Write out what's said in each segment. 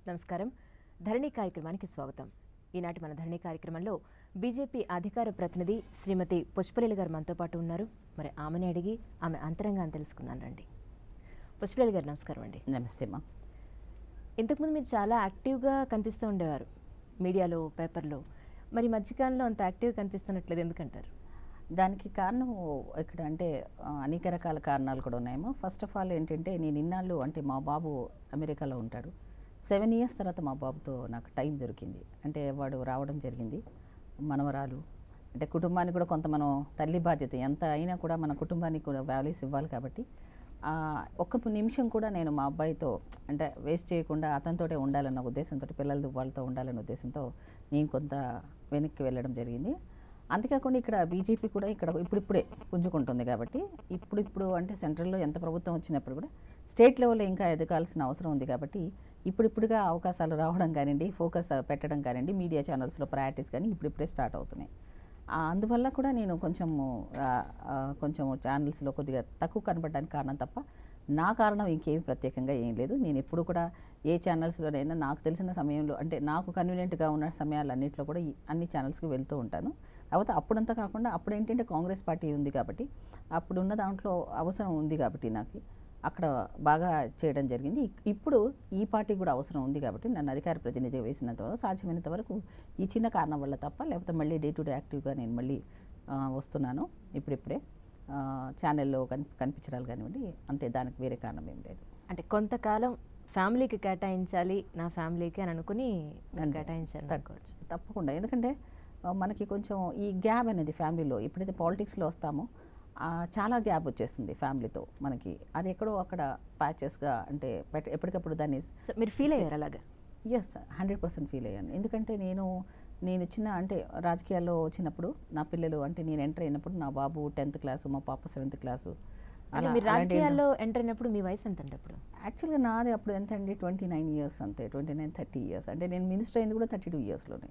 నమస్కారం ధరణి కార్యక్రమానికి స్వాగతం ఈనాటి మన ధరణి కార్యక్రమంలో బీజేపీ అధికార ప్రతినిధి శ్రీమతి పుష్పలీల గారు మనతో పాటు ఉన్నారు మరి ఆమెని అడిగి ఆమె అంతరంగాన్ని తెలుసుకుందాం రండి పుష్పలీల గారు నమస్కారం అండి నమస్తే అమ్మా ఇంతకుముందు మీరు చాలా యాక్టివ్గా కనిపిస్తూ ఉండేవారు మీడియాలో పేపర్లో మరి ఈ మధ్యకాలంలో అంత యాక్టివ్గా కనిపిస్తున్నట్లేదు ఎందుకంటారు దానికి కారణం ఇక్కడ అంటే ఆ, అనేక రకాల కారణాలు కూడా ఉన్నాయేమో ఫస్ట్ ఆఫ్ ఆల్ ఏంటంటే నేను ఇన్నాళ్ళు అంటే మా బాబు అమెరికాలో ఉంటాడు సెవెన్ ఇయర్స్ తర్వాత మా బాబుతో నాకు టైం దొరికింది అంటే వాడు రావడం జరిగింది మనవరాలు అంటే కుటుంబానికి కూడా కొంత మనం తల్లి బాధ్యత ఎంత అయినా కూడా మన కుటుంబానికి కూడా వాల్యూస్ ఇవ్వాలి కాబట్టి ఆ, ఒక్క నిమిషం కూడా నేను మా అబ్బాయితో అంటే వేస్ట్ చేయకుండా అతనితోటే ఉండాలన్న ఉద్దేశంతో పిల్లలతో వాళ్ళతో ఉండాలన్న ఉద్దేశంతో నేను కొంత వెనక్కి వెళ్ళడం జరిగింది అంతేకాకుండా ఇక్కడ బీజేపీ కూడా ఇక్కడ ఇప్పుడిప్పుడే పుంజుకుంటుంది కాబట్టి ఇప్పుడిప్పుడు అంటే సెంట్రల్లో ఎంత ప్రభుత్వం వచ్చినప్పుడు కూడా స్టేట్ లెవెల్లో ఇంకా ఎదగాల్సిన అవసరం ఉంది కాబట్టి ఇప్పుడిప్పుడుగా అవకాశాలు రావడం కానివ్వండి ఫోకస్ పెట్టడం కానివ్వండి మీడియా ఛానల్స్లో ప్రయారిటీస్ కానీ ఇప్పుడిప్పుడే స్టార్ట్ అవుతున్నాయి ఆ, అందువల్ల కూడా నేను కొంచెము ఆ, ఆ, కొంచెం ఛానల్స్లో కొద్దిగా తక్కువ కనపడడానికి కారణం తప్ప నా కారణం ఇంకేమి ప్రత్యేకంగా ఏం లేదు నేను ఎప్పుడు కూడా ఏ ఛానల్స్లోనైనా నాకు తెలిసిన సమయంలో అంటే నాకు కన్వీనియంట్గా ఉన్న సమయాలన్నింటిలో కూడా ఈ అన్ని ఛానల్స్కి వెళ్తూ ఉంటాను కాకపోతే అప్పుడంతా కాకుండా అప్పుడు ఏంటంటే కాంగ్రెస్ పార్టీ ఉంది కాబట్టి అప్పుడు ఉన్న దాంట్లో అవసరం ఉంది కాబట్టి నాకు అక్కడ బాగా చేయడం జరిగింది ఇక్- ఇప్పుడు ఈ పార్టీ కూడా అవసరం ఉంది కాబట్టి నన్ను అధికార ప్రతినిధి వేసినంత వరకు సాధ్యమైనంత వరకు ఈ చిన్న కారణం వల్ల తప్ప లేకపోతే మళ్ళీ డే టు డే యాక్టివ్గా నేను మళ్ళీ ఆ, వస్తున్నాను ఇప్పుడిప్పుడే ఆ, ఛానల్లో కని కనిపించడాలు కానివ్వండి అంతే దానికి వేరే కారణం ఏం లేదు అంటే కొంతకాలం ఫ్యామిలీకి కేటాయించాలి నా ఫ్యామిలీకి అని అనుకుని మీరు అంతే. కేటాయించారు తప్- అనుకోవచ్చు తప్పకుండా ఎందుకంటే ఆ, మనకి కొంచెం ఈ గ్యాప్ అనేది ఫ్యామిలీలో ఎప్పుడైతే పాలిటిక్స్లో వస్తామో ఆ, చాలా గ్యాప్ వచ్చేస్తుంది ఫ్యామిలీతో మనకి అది ఎక్కడో అక్కడ ప్యాచెస్గా అంటే పెట్- ఎప్పటికప్పుడు దాన్ని సో మీరు ఫీల్ అయ్యారు అలాగా ఎస్ హండ్రెడ్ పర్సెంట్ ఫీల్ అయ్యాను ఎందుకంటే నేను నేను చిన్న అంటే రాజకీయాల్లో వచ్చినప్పుడు నా పిల్లలు అంటే నేను ఎంటర్ అయినప్పుడు నా బాబు టెన్త్ క్లాసు మా పాప సెవెంత్ క్లాసు అంటే మీరు రాజకీయాల్లో ఎంటర్ అయినప్పుడు మీ వయసు ఎంత అండి అప్పుడు యాక్చువల్గా నాది అప్పుడు ఎంత అండి ట్వంటీ నైన్ ఇయర్స్ అంతే ట్వంటీ నైన్ థర్టీ ఇయర్స్ అంటే నేను మినిస్టర్ అయింది కూడా థర్టీ టూ ఇయర్స్లోనే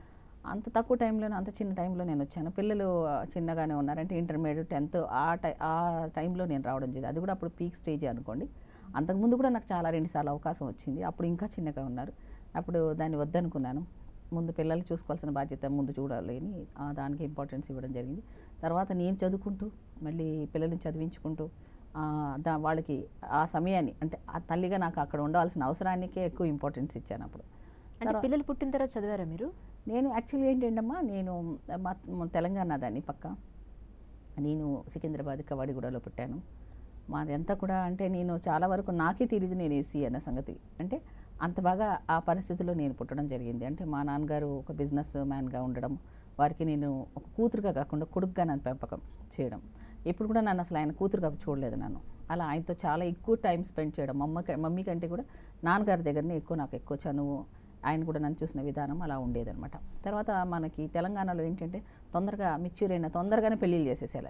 అంత తక్కువ టైంలోనే అంత చిన్న టైంలో నేను వచ్చాను పిల్లలు ఆ, చిన్నగానే ఉన్నారంటే ఇంటర్మీడియట్ టెన్త్ ఆ టై ఆ టైంలో నేను రావడం జరిగింది అది కూడా అప్పుడు పీక్ స్టేజ్ అనుకోండి అంతకుముందు కూడా నాకు చాలా రెండుసార్లు అవకాశం వచ్చింది అప్పుడు ఇంకా చిన్నగా ఉన్నారు అప్పుడు దాన్ని వద్దనుకున్నాను ముందు పిల్లలు చూసుకోవాల్సిన బాధ్యత ముందు చూడాలి అని ఆ, దానికి ఇంపార్టెన్స్ ఇవ్వడం జరిగింది తర్వాత నేను చదువుకుంటూ మళ్ళీ పిల్లల్ని చదివించుకుంటూ ఆ, దా వాళ్ళకి ఆ సమయాన్ని అంటే ఆ తల్లిగా నాకు అక్కడ ఉండవలసిన అవసరానికే ఎక్కువ ఇంపార్టెన్స్ ఇచ్చాను అప్పుడు అంటే పిల్లలు పుట్టిన తర్వాత చదివారా మీరు నేను యాక్చువల్లీ ఏంటంటమ్మా నేను మా మా తెలంగాణ దాన్ని పక్క నేను సికింద్రాబాద్ కవాడిగూడలో పుట్టాను మాదంతా కూడా అంటే నేను చాలా వరకు నాకే తెలియదు నేను ఏసీ అన్న సంగతి అంటే అంత బాగా ఆ పరిస్థితిలో నేను పుట్టడం జరిగింది అంటే మా నాన్నగారు ఒక బిజినెస్ మ్యాన్గా ఉండడం వారికి నేను ఒక కూతురుగా కాకుండా కొడుకుగా నన్ను పెంపకం చేయడం ఎప్పుడు కూడా నన్ను అసలు ఆయన కూతురుగా చూడలేదు నన్ను అలా ఆయనతో చాలా ఎక్కువ టైం స్పెండ్ చేయడం మమ్మ మమ్మీ కంటే కూడా నాన్నగారి దగ్గరనే ఎక్కువ నాకు ఎక్కువ చనువు ఆయన కూడా నన్ను చూసిన విధానం అలా ఉండేదన్నమాట తర్వాత మనకి తెలంగాణలో ఏంటంటే తొందరగా మెచ్యూర్ అయిన తొందరగానే పెళ్ళిళ్ళు చేసేసేలా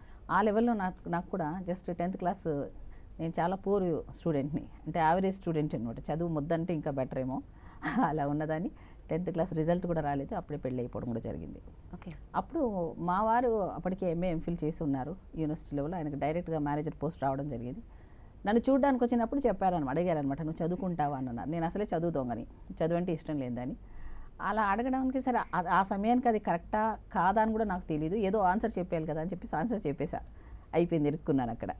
ఆ లెవెల్లో నాకు నాకు కూడా జస్ట్ టెన్త్ క్లాస్ నేను చాలా పూర్ స్టూడెంట్ని అంటే యావరేజ్ స్టూడెంట్ అనమాట చదువు ముద్దంటే ఇంకా బెటర్ ఏమో అలా ఉన్నదాన్ని టెన్త్ క్లాస్ రిజల్ట్ కూడా రాలేదు అప్పుడే పెళ్ళి అయిపోవడం కూడా జరిగింది ఓకే అప్పుడు మా వారు అప్పటికే ఎంఏ ఎంఫిల్ చేసి ఉన్నారు యూనివర్సిటీ లెవెల్లో ఆయనకు డైరెక్ట్గా మేనేజర్ పోస్ట్ రావడం జరిగింది నన్ను చూడడానికి వచ్చినప్పుడు చెప్పారనమాట అడిగారనమాట నువ్వు చదువుకుంటావా అని అన్నారు నేను అసలే చదువు దొంగని చదువు అంటే ఇష్టం లేదని అలా అడగడానికి సరే ఆ- ఆ సమయానికి అది కరెక్టా కాదా అని కూడా నాకు తెలియదు ఏదో ఆన్సర్ చెప్పేయాలి కదా అని చెప్పేసి ఆన్సర్ చెప్పేసా అయిపోయింది ఇరుక్కున్నాను అక్కడ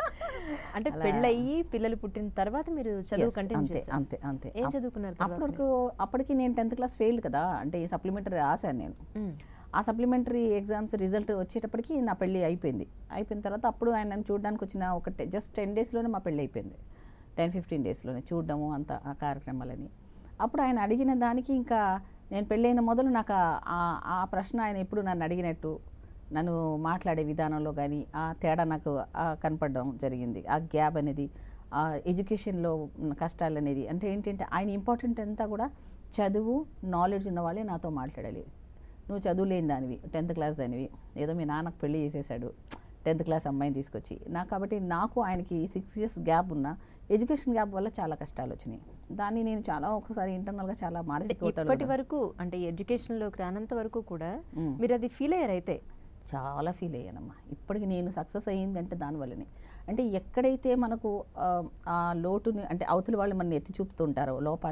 అంటే అలా- పెళ్ళయి పిల్లలు పుట్టిన తర్వాత మీరు చదువు Yes, కంటిన్యూ అంతే చేశారు అంతే అంతే ఏం అప్- చదువుకున్నారు తర్వాత అప్పటి వరకు అప్పటికి నేను టెన్త్ క్లాస్ ఫెయిల్ కదా అంటే ఈ సప్లిమెంటరీ రాశాను నేను మ్మ్. ఆ సప్లిమెంటరీ ఎగ్జామ్స్ రిజల్ట్ వచ్చేటప్పటికి నా పెళ్ళి అయిపోయింది అయిపోయిన తర్వాత అప్పుడు ఆయన నన్ను చూడడానికి వచ్చిన ఒక జస్ట్ టెన్ డేస్లోనే మా పెళ్ళి అయిపోయింది టెన్ ఫిఫ్టీన్ డేస్లోనే చూడడము అంత ఆ కార్యక్రమాలని అప్పుడు ఆయన అడిగిన దానికి ఇంకా నేను పెళ్ళైన మొదలు నాకు ఆ- ఆ- ఆ ప్రశ్న ఆయన ఎప్పుడు నన్ను అడిగినట్టు నన్ను మాట్లాడే విధానంలో కానీ ఆ తేడా నాకు ఆ కనపడడం జరిగింది ఆ గ్యాప్ అనేది ఆ ఎడ్యుకేషన్లో ఉన్న కష్టాలు అనేది అంటే ఏంటంటే ఆయన ఇంపార్టెంట్ అంతా కూడా చదువు నాలెడ్జ్ ఉన్న వాళ్ళే నాతో మాట్లాడాలి నువ్వు చదువు లేని దానివి టెన్త్ క్లాస్ దానివి ఏదో మీ నాన్నకు పెళ్లి చేసేసాడు టెన్త్ క్లాస్ అమ్మాయిని తీసుకొచ్చి నాకు కాబట్టి నాకు ఆయనకి సిక్స్ ఇయర్స్ గ్యాప్ ఉన్న ఎడ్యుకేషన్ గ్యాప్ వల్ల చాలా కష్టాలు వచ్చినాయి దాన్ని నేను చాలా ఒకసారి ఇంటర్నల్గా చాలా అంటే మానసిక ఇప్పటి ఒత్తిడి కూడా- వరకు అంటే ఎడ్యుకేషన్ లోకి రానంత వరకు కూడా మ్మ్. మీరు అది ఫీల్ అయ్యారు అయితే చాలా ఫీల్ అయ్యానమ్మా ఇప్పటికి నేను సక్సెస్ అయ్యిందంటే దానివల్లనే అంటే ఎక్కడైతే మనకు ఆ, ఆ లోటుని అంటే అవతల వాళ్ళు మన ఎత్తి చూపుతుంటారో లోపాన్ని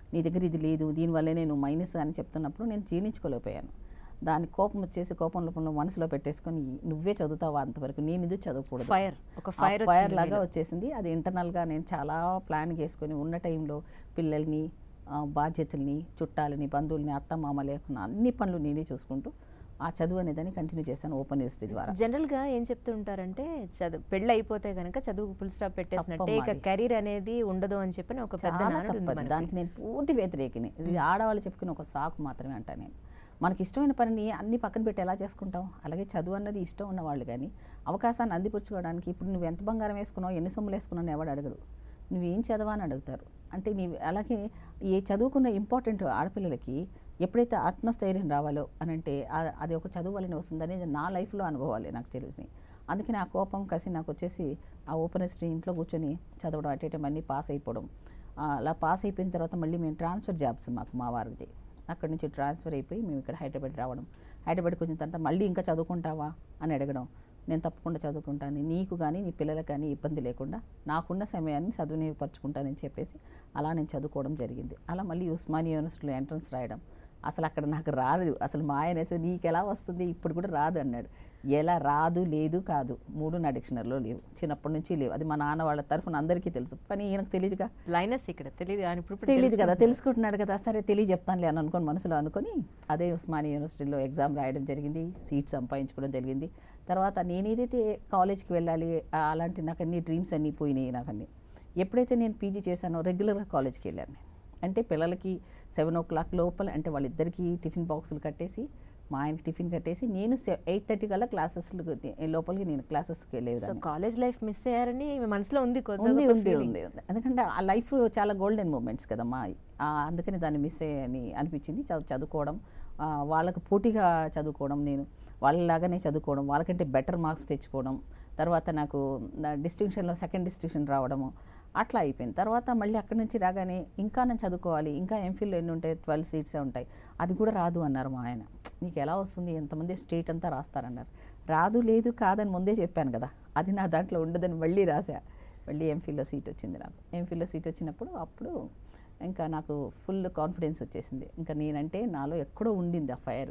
నీ దగ్గర ఇది లేదు దీనివల్లే నేను మైనస్ అని చెప్తున్నప్పుడు నేను జీర్ణించుకోలేకపోయాను దాని కోపం వచ్చేసి కోపం లోపల మనసులో పెట్టేసుకొని నువ్వే చదువుతావా అంతవరకు నేను ఇది చదవకూడదు ఫైర్ ఒక ఫైర్ ఫైర్ లాగా వచ్చేసింది అది ఇంటర్నల్గా నేను చాలా ప్లాన్ చేసుకొని ఉన్న టైంలో పిల్లల్ని ఆ, బాధ్యతల్ని చుట్టాలని బంధువుల్ని అత్త మామ లేకుండా అన్ని పనులు నేనే చూసుకుంటూ ఆ చదువు అనేదాన్ని కంటిన్యూ చేశాను ఓపెన్ యూనివర్సిటీ ద్వారా జనరల్ గా ఏం చెప్తూ ఉంటారంటే చదువు పెళ్ళి అయిపోతే గనక చదువు ఫుల్ స్టాప్ పెట్టేసినట్టే తప్పమ్మా ఇక అది. కెరీర్ అనేది ఉండదు అని చెప్పి ఒక పెద్ద చాలా నానుడు ఉంది తప్పది మనకి. దానికి నేను పూర్తి వ్యతిరేకిని ఇది ఆడవాళ్ళు చెప్పుకునే ఒక సాకు మాత్రమే అంటాను నేను మనకి ఇష్టమైన పనిని అన్ని పక్కన పెట్టి ఎలా చేసుకుంటాం అలాగే చదువు అన్నది ఇష్టం ఉన్న వాళ్ళు కానీ అవకాశాన్ని అందిపుచ్చుకోవడానికి ఇప్పుడు నువ్వు ఎంత బంగారం వేసుకున్నావు ఎన్ని సొమ్ములు వేసుకున్నావు ఎవడు అడగడు నువ్వేం చదవా అని అడుగుతారు అంటే నీ అలాగే ఏ చదువుకున్న ఇంపార్టెంట్ ఆడపిల్లలకి ఎప్పుడైతే ఆత్మస్థైర్యం రావాలో అని అంటే ఆ- అది ఒక చదువు వల్లనే వస్తుందనేది నా లైఫ్లో అనుభవాలే నాకు తెలిసినాయి అందుకని ఆ కోపం కసి నాకు వచ్చేసి ఆ ఓపెన్ హిస్టరీ ఇంట్లో కూర్చొని చదవడం అటు ఇటు అన్నీ పాస్ అయిపోవడం ఆ, అలా పాస్ అయిపోయిన తర్వాత మళ్ళీ మేము ట్రాన్స్ఫర్ జాబ్స్ మాకు మా వారిది అక్కడి నుంచి ట్రాన్స్ఫర్ అయిపోయి మేము ఇక్కడ హైదరాబాద్ రావడం హైదరాబాద్కి వచ్చిన తర్వాత మళ్ళీ ఇంకా చదువుకుంటావా అని అడగడం నేను తప్పకుండా చదువుకుంటాను నీకు కానీ నీ పిల్లలకు కానీ ఇబ్బంది లేకుండా నాకున్న సమయాన్ని సద్వినియోగపరచుకుంటానని చెప్పేసి అలా నేను చదువుకోవడం జరిగింది అలా మళ్ళీ ఉస్మానియా యూనివర్సిటీలో ఎంట్రన్స్ రాయడం అసలు అక్కడ నాకు రాదు అసలు మా ఆయన అయితే నీకు ఎలా వస్తుంది ఇప్పుడు కూడా రాదు అన్నాడు ఎలా రాదు లేదు కాదు మూడు నా డిక్షనరీలో లేవు చిన్నప్పటి నుంచి లేవు అది మా నాన్న వాళ్ళ తరఫున అందరికీ తెలుసు కానీ ఈయనకు తెలియదుగా లైనస్ ఇక్కడ తెలియదు కానీ ఇప్పుడు ఇప్పుడు తెలియదు కదా తెలుసుకుంటున్నాను. తెలుసుకుంటున్నాడు కదా సరే తెలియ చెప్తానులే అని అనుకొని మనసులో అనుకొని అదే ఉస్మానియా యూనివర్సిటీలో ఎగ్జామ్ రాయడం జరిగింది సీట్ సంపాదించుకోవడం జరిగింది తర్వాత నేను ఏదైతే కాలేజ్కి వెళ్ళాలి ఆ అలాంటి నాకు అన్ని డ్రీమ్స్ అన్నీ పోయినాయి నాకు అన్నీ ఎప్పుడైతే నేను పీజీ చేశానో రెగ్యులర్గా కాలేజ్కి వెళ్ళాను నేను. అంటే పిల్లలకి సెవెన్ ఓ క్లాక్ లోపల అంటే వాళ్ళిద్దరికీ టిఫిన్ బాక్సులు కట్టేసి మా ఆయనకి టిఫిన్ కట్టేసి నేను ఎయిట్ థర్టీ కల్లా క్లాసెస్ లోపలికి నేను క్లాసెస్కి సో వెళ్ళేదాన్ని కాలేజ్ లైఫ్ మిస్ అయ్యారని మీ మనసులో ఉంది కొద్దిగా ఉంది ఒక ఉంది feeling. ఉంది ఉంది ఎందుకంటే ఆ లైఫ్ చాలా గోల్డెన్ మూమెంట్స్ కదమ్మా ఆ, అందుకని దాన్ని మిస్ అయ్యని అనిపించింది చదువు చదువుకోవడం ఆ, వాళ్ళకు పోటీగా చదువుకోవడం నేను వాళ్ళలాగానే చదువుకోవడం వాళ్ళకంటే బెటర్ మార్క్స్ తెచ్చుకోవడం తర్వాత నాకు డిస్టింక్షన్లో సెకండ్ డిస్టింక్షన్ రావడము అట్లా అయిపోయింది తర్వాత మళ్ళీ అక్కడి నుంచి రాగానే ఇంకా నేను చదువుకోవాలి ఇంకా ఎంఫిల్లో ఎన్ని ఉంటాయి ట్వెల్వ్ సీట్సే ఉంటాయి అది కూడా రాదు అన్నారు మా ఆయన నీకు ఎలా వస్తుంది ఎంతమంది స్టేట్ అంతా రాస్తారన్నారు రాదు లేదు కాదని ముందే చెప్పాను కదా అది నా దాంట్లో ఉండదని మళ్ళీ రాశా మళ్ళీ ఎంఫిల్లో సీట్ వచ్చింది నాకు ఎంఫిల్లో సీట్ వచ్చినప్పుడు అప్పుడు ఇంకా నాకు ఫుల్ కాన్ఫిడెన్స్ వచ్చేసింది ఇంకా నేనంటే నాలో ఎక్కడో ఉండింది ఆ ఫైర్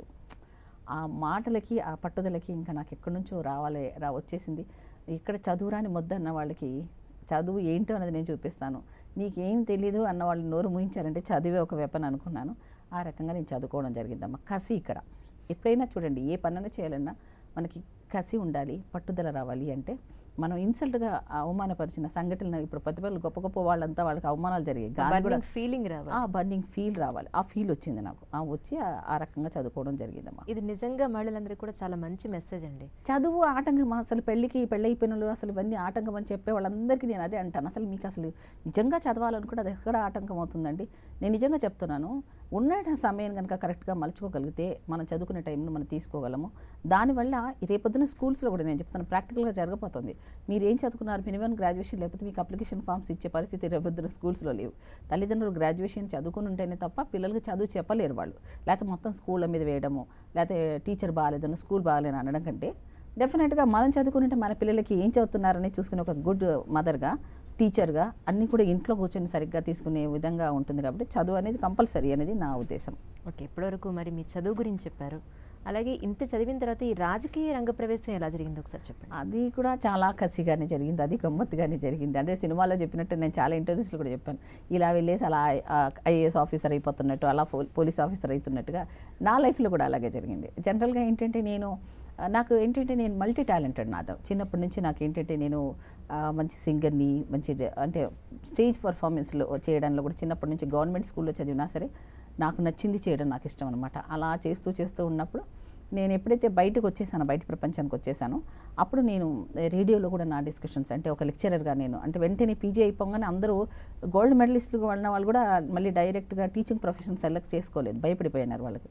ఆ మాటలకి ఆ పట్టుదలకి ఇంకా నాకు ఎక్కడి నుంచో రావాలి రా వచ్చేసింది ఇక్కడ చదువురాని మొద్దన్న వాళ్ళకి చదువు ఏంటో అనేది నేను చూపిస్తాను నీకేం తెలీదు అన్న వాళ్ళు నోరు ముయించారంటే చదివే ఒక వెపన్ అనుకున్నాను ఆ రకంగా నేను చదువుకోవడం జరిగిందమ్మా కసి ఇక్కడ ఎప్పుడైనా చూడండి ఏ పనైనా చేయాలన్నా మనకి కసి ఉండాలి పట్టుదల రావాలి అంటే మనం ఇన్సల్ట్గా అవమానపరిచిన సంఘటనలు ఇప్పుడు ప్రతిభలు గొప్ప గొప్ప వాళ్ళంతా వాళ్ళకి అవమానాలు జరిగాయి గాంధీ కూడా బర్నింగ్ ఫీలింగ్ రావాలి ఆ బర్నింగ్ ఫీల్ రావాలి ఆ ఫీల్ వచ్చింది నాకు ఆ వచ్చి ఆ- ఆ రకంగా చదువుకోవడం జరిగిందమ్మా ఇది నిజంగా మహిళలందరికీ కూడా చాలా మంచి మెసేజ్ అండి చదువు ఆటంకం అసలు పెళ్ళికి పెళ్ళి అయిపోయిన వాళ్ళు అసలు ఇవన్నీ ఆటంకం అని చెప్పే వాళ్ళందరికీ నేను అదే అంటాను అసలు మీకు అసలు నిజంగా చదవాలనుకుంటే అది ఎక్కడ ఆటంకం అవుతుందండి నేను నిజంగా చెప్తున్నాను ఉన్న సమయం కనుక కరెక్ట్గా మలుచుకోగలిగితే మనం చదువుకునే టైంలో మనం తీసుకోగలము దానివల్ల ఈ రేపొద్దున స్కూల్స్లో కూడా నేను చెప్తాను ప్రాక్టికల్గా జరగబోతుంది మీరు ఏం చదువుకున్నారు మినిమం గ్రాడ్యుయేషన్ లేకపోతే మీకు అప్లికేషన్ ఫామ్స్ ఇచ్చే పరిస్థితి రేపొద్దున స్కూల్స్లో లేవు తల్లిదండ్రులు గ్రాడ్యుయేషన్ చదువుకుని ఉంటేనే తప్ప పిల్లలకి చదువు చెప్పలేరు వాళ్ళు లేకపోతే మొత్తం స్కూళ్ళ మీద వేయడము లేకపోతే టీచర్ బాగాలేదని స్కూల్ బాగాలేదని అనడం కంటే డెఫినెట్గా మనం చదువుకుంటే మన పిల్లలకి ఏం చదువుతున్నారని చూసుకునే ఒక గుడ్ మదర్గా టీచర్గా అన్నీ కూడా ఇంట్లో కూర్చొని సరిగ్గా తీసుకునే విధంగా ఉంటుంది కాబట్టి చదువు అనేది కంపల్సరీ అనేది నా ఉద్దేశం ఓకే ఇప్పటివరకు మరి మీ చదువు గురించి చెప్పారు అలాగే ఇంత చదివిన తర్వాత ఈ రాజకీయ రంగ ప్రవేశం ఎలా జరిగింది ఒకసారి చెప్పండి అది కూడా చాలా కసిగానే జరిగింది అది గమ్మత్తుగానే జరిగింది అంటే సినిమాలో చెప్పినట్టు నేను చాలా ఇంటర్వ్యూస్లో కూడా చెప్పాను ఇలా వెళ్ళేసి అలా ఐఏఎస్ ఆఫీసర్ అయిపోతున్నట్టు అలా పో- పోలీస్ ఆఫీసర్ అవుతున్నట్టుగా నా లైఫ్లో కూడా అలాగే జరిగింది జనరల్గా ఏంటంటే నేను ఆ, నాకు ఏంటంటే నేను మల్టీ టాలెంటెడ్ నాతో చిన్నప్పటి నుంచి నాకు ఏంటంటే నేను ఆ, మంచి సింగర్ని మంచి డ- అంటే స్టేజ్ పర్ఫార్మెన్స్లో చేయడంలో కూడా చిన్నప్పటి నుంచి గవర్నమెంట్ స్కూల్లో చదివినా సరే నాకు నచ్చింది చేయడం నాకు ఇష్టం అనమాట అలా చేస్తూ చేస్తూ ఉన్నప్పుడు నేను ఎప్పుడైతే బయటకు వచ్చేసానో బయట ప్రపంచానికి వచ్చేసానో అప్పుడు నేను రేడియోలో కూడా నా డిస్కషన్స్ అంటే ఒక లెక్చరర్గా నేను అంటే వెంటనే పీజీ అయిపోగానే అందరూ గోల్డ్ మెడలిస్టులు ఉన్న వాళ్ళు కూడా మళ్ళీ డైరెక్ట్గా టీచింగ్ ప్రొఫెషన్ సెలెక్ట్ చేసుకోలేదు భయపడిపోయినారు వాళ్ళకి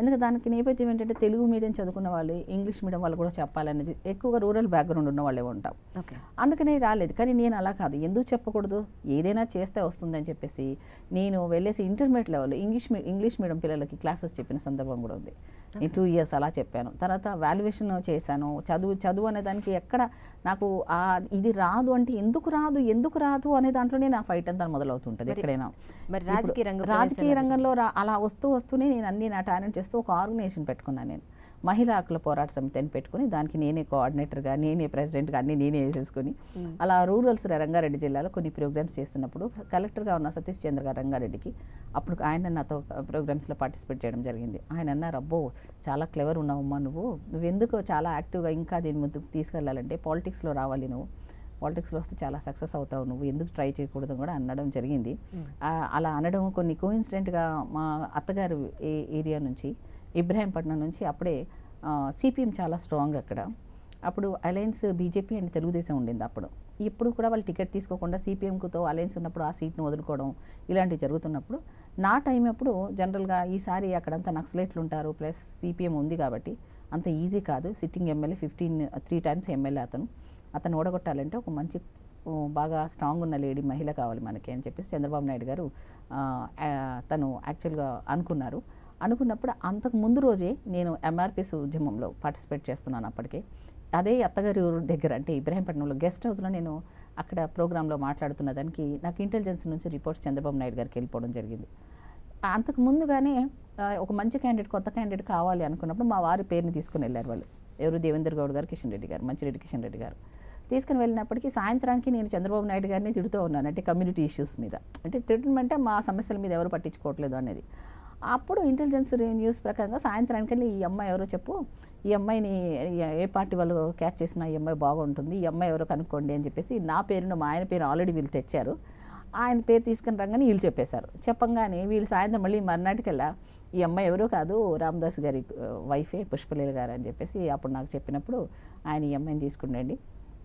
ఎందుకంటే దానికి నేపథ్యం ఏంటంటే తెలుగు మీడియం చదువుకున్న వాళ్ళు ఇంగ్లీష్ మీడియం వాళ్ళు కూడా చెప్పాలనేది ఎక్కువగా రూరల్ బ్యాక్గ్రౌండ్ ఉన్న వాళ్ళే ఉంటాం ఓకే అందుకనే రాలేదు కానీ నేను అలా కాదు ఎందుకు చెప్పకూడదు ఏదైనా చేస్తే వస్తుందని చెప్పేసి నేను వెళ్ళేసి ఇంటర్మీడియట్ లెవెల్ ఇంగ్లీష్ మీ ఇంగ్లీష్ మీడియం పిల్లలకి క్లాసెస్ చెప్పిన సందర్భం కూడా ఉంది నేను టూ ఇయర్స్ అలా చెప్పాను తర్వాత వాల్యుయేషన్ చేశాను చదువు చదువు అనే దానికి ఎక్కడ నాకు ఆ ఇది రాదు అంటే ఎందుకు రాదు ఎందుకు రాదు అనే దాంట్లోనే నా ఫైట్ అంతా మొదలవుతుంటుంది మరి- ఎక్కడైనా మరి ఇప్పుడు రాజకీయ రంగ రాజకీయ ప్రవేశాలు- రంగంలో రా- అలా వస్తూ వస్తూనే నేను అన్ని నా టాలెంట్ చేస్తూ ఒక ఆర్గనైజేషన్ పెట్టుకున్నాను నేను మహిళా హక్కుల పోరాట సమితి అని పెట్టుకుని దానికి నేనే కోఆర్డినేటర్గా నేనే ప్రెసిడెంట్గా అన్ని నేనే వేసేసుకుని అలా రూరల్స్ రంగారెడ్డి జిల్లాలో కొన్ని ప్రోగ్రామ్స్ చేస్తున్నప్పుడు కలెక్టర్గా ఉన్న సతీష్ చంద్ర గారు రంగారెడ్డికి అప్పుడు ఆయన నాతో ప్రోగ్రామ్స్లో పార్టిసిపేట్ చేయడం జరిగింది ఆయన అన్నారు అబ్బో చాలా క్లెవర్ ఉన్నావమ్మా నువ్వు నువ్వు ఎందుకు చాలా యాక్టివ్గా ఇంకా దీని ముందుకు తీసుకెళ్ళాలంటే పాలిటిక్స్లో రావాలి నువ్వు పాలిటిక్స్లో వస్తే చాలా సక్సెస్ అవుతావు నువ్వు ఎందుకు ట్రై చేయకూడదు కూడా అనడం జరిగింది ఆ, అలా అనడం కొన్ని కోయిన్సిడెంట్గా మా అత్తగారు ఏ ఏరియా నుంచి ఇబ్రాహీంపట్నం నుంచి అప్పుడే సిపిఎం చాలా స్ట్రాంగ్ అక్కడ అప్పుడు అలయన్స్ బీజేపీ అండ్ తెలుగుదేశం ఉండింది అప్పుడు ఇప్పుడు కూడా వాళ్ళు టికెట్ తీసుకోకుండా సిపిఎంకుతో అలయన్స్ ఉన్నప్పుడు ఆ సీట్ను వదులుకోవడం ఇలాంటివి జరుగుతున్నప్పుడు నా టైం అప్పుడు జనరల్గా ఈసారి అక్కడంతా నక్సలైట్లు ఉంటారు ప్లస్ సిపిఎం ఉంది కాబట్టి అంత ఈజీ కాదు sitting MLA fifteen three times MLA అతను అతను ఓడగొట్టాలంటే ఒక మంచి ఓ, బాగా స్ట్రాంగ్ ఉన్న లేడీ మహిళ కావాలి మనకి అని చెప్పేసి చంద్రబాబు నాయుడు గారు ఆ, ఆ, తను యాక్చువల్గా అనుకున్నారు అనుకున్నప్పుడు అంతకు ముందు రోజే నేను ఎంఆర్పిఎస్ ఉద్యమంలో పార్టిసిపేట్ చేస్తున్నాను అప్పటికే అదే అత్తగారి ఊరు దగ్గర అంటే ఇబ్రాహీంపట్నంలో గెస్ట్ హౌస్లో నేను అక్కడ ప్రోగ్రాంలో మాట్లాడుతున్న దానికి నాకు ఇంటెలిజెన్స్ నుంచి రిపోర్ట్స్ చంద్రబాబు నాయుడు గారికి వెళ్ళిపోవడం జరిగింది అంతకు ముందుగానే ఆ, ఒక మంచి క్యాండిడేట్ కొత్త క్యాండిడేట్ కావాలి అనుకున్నప్పుడు మా వారి పేరుని తీసుకుని వెళ్ళారు వాళ్ళు ఎవరు దేవేందర్ గౌడ్ గారు కిషన్ రెడ్డి గారు మంచిరెడ్డి కిషన్ రెడ్డి గారు తీసుకుని వెళ్ళినప్పటికీ సాయంత్రానికి నేను చంద్రబాబు నాయుడు గారిని తిడుతూ ఉన్నాను అంటే కమ్యూనిటీ ఇష్యూస్ మీద అంటే తిట్టడం అంటే మా సమస్యల మీద ఎవరు పట్టించుకోవట్లేదు అనేది అప్పుడు ఇంటెలిజెన్స్ న్యూస్ ప్రకారంగా సాయంత్రానికి వెళ్ళి ఈ అమ్మాయి ఎవరో చెప్పు ఈ అమ్మాయిని ఏ- ఏ పార్టీ వాళ్ళు క్యాచ్ చేసినా ఈ అమ్మాయి బాగుంటుంది ఈ అమ్మాయి ఎవరో కనుక్కోండి అని చెప్పేసి నా పేరును మా ఆయన పేరు ఆల్రెడీ వీళ్ళు తెచ్చారు ఆయన పేరు తీసుకుని రంగానే వీళ్ళు చెప్పేశారు చెప్పంగానే వీళ్ళు సాయంత్రం మళ్ళీ మర్నాటికల్లా ఈ అమ్మాయి ఎవరో కాదు రామదాస్ గారి ఆ, వైఫే పుష్పలీల గారు అని చెప్పేసి అప్పుడు నాకు చెప్పినప్పుడు ఆయన ఈ అమ్మాయిని తీసుకురండి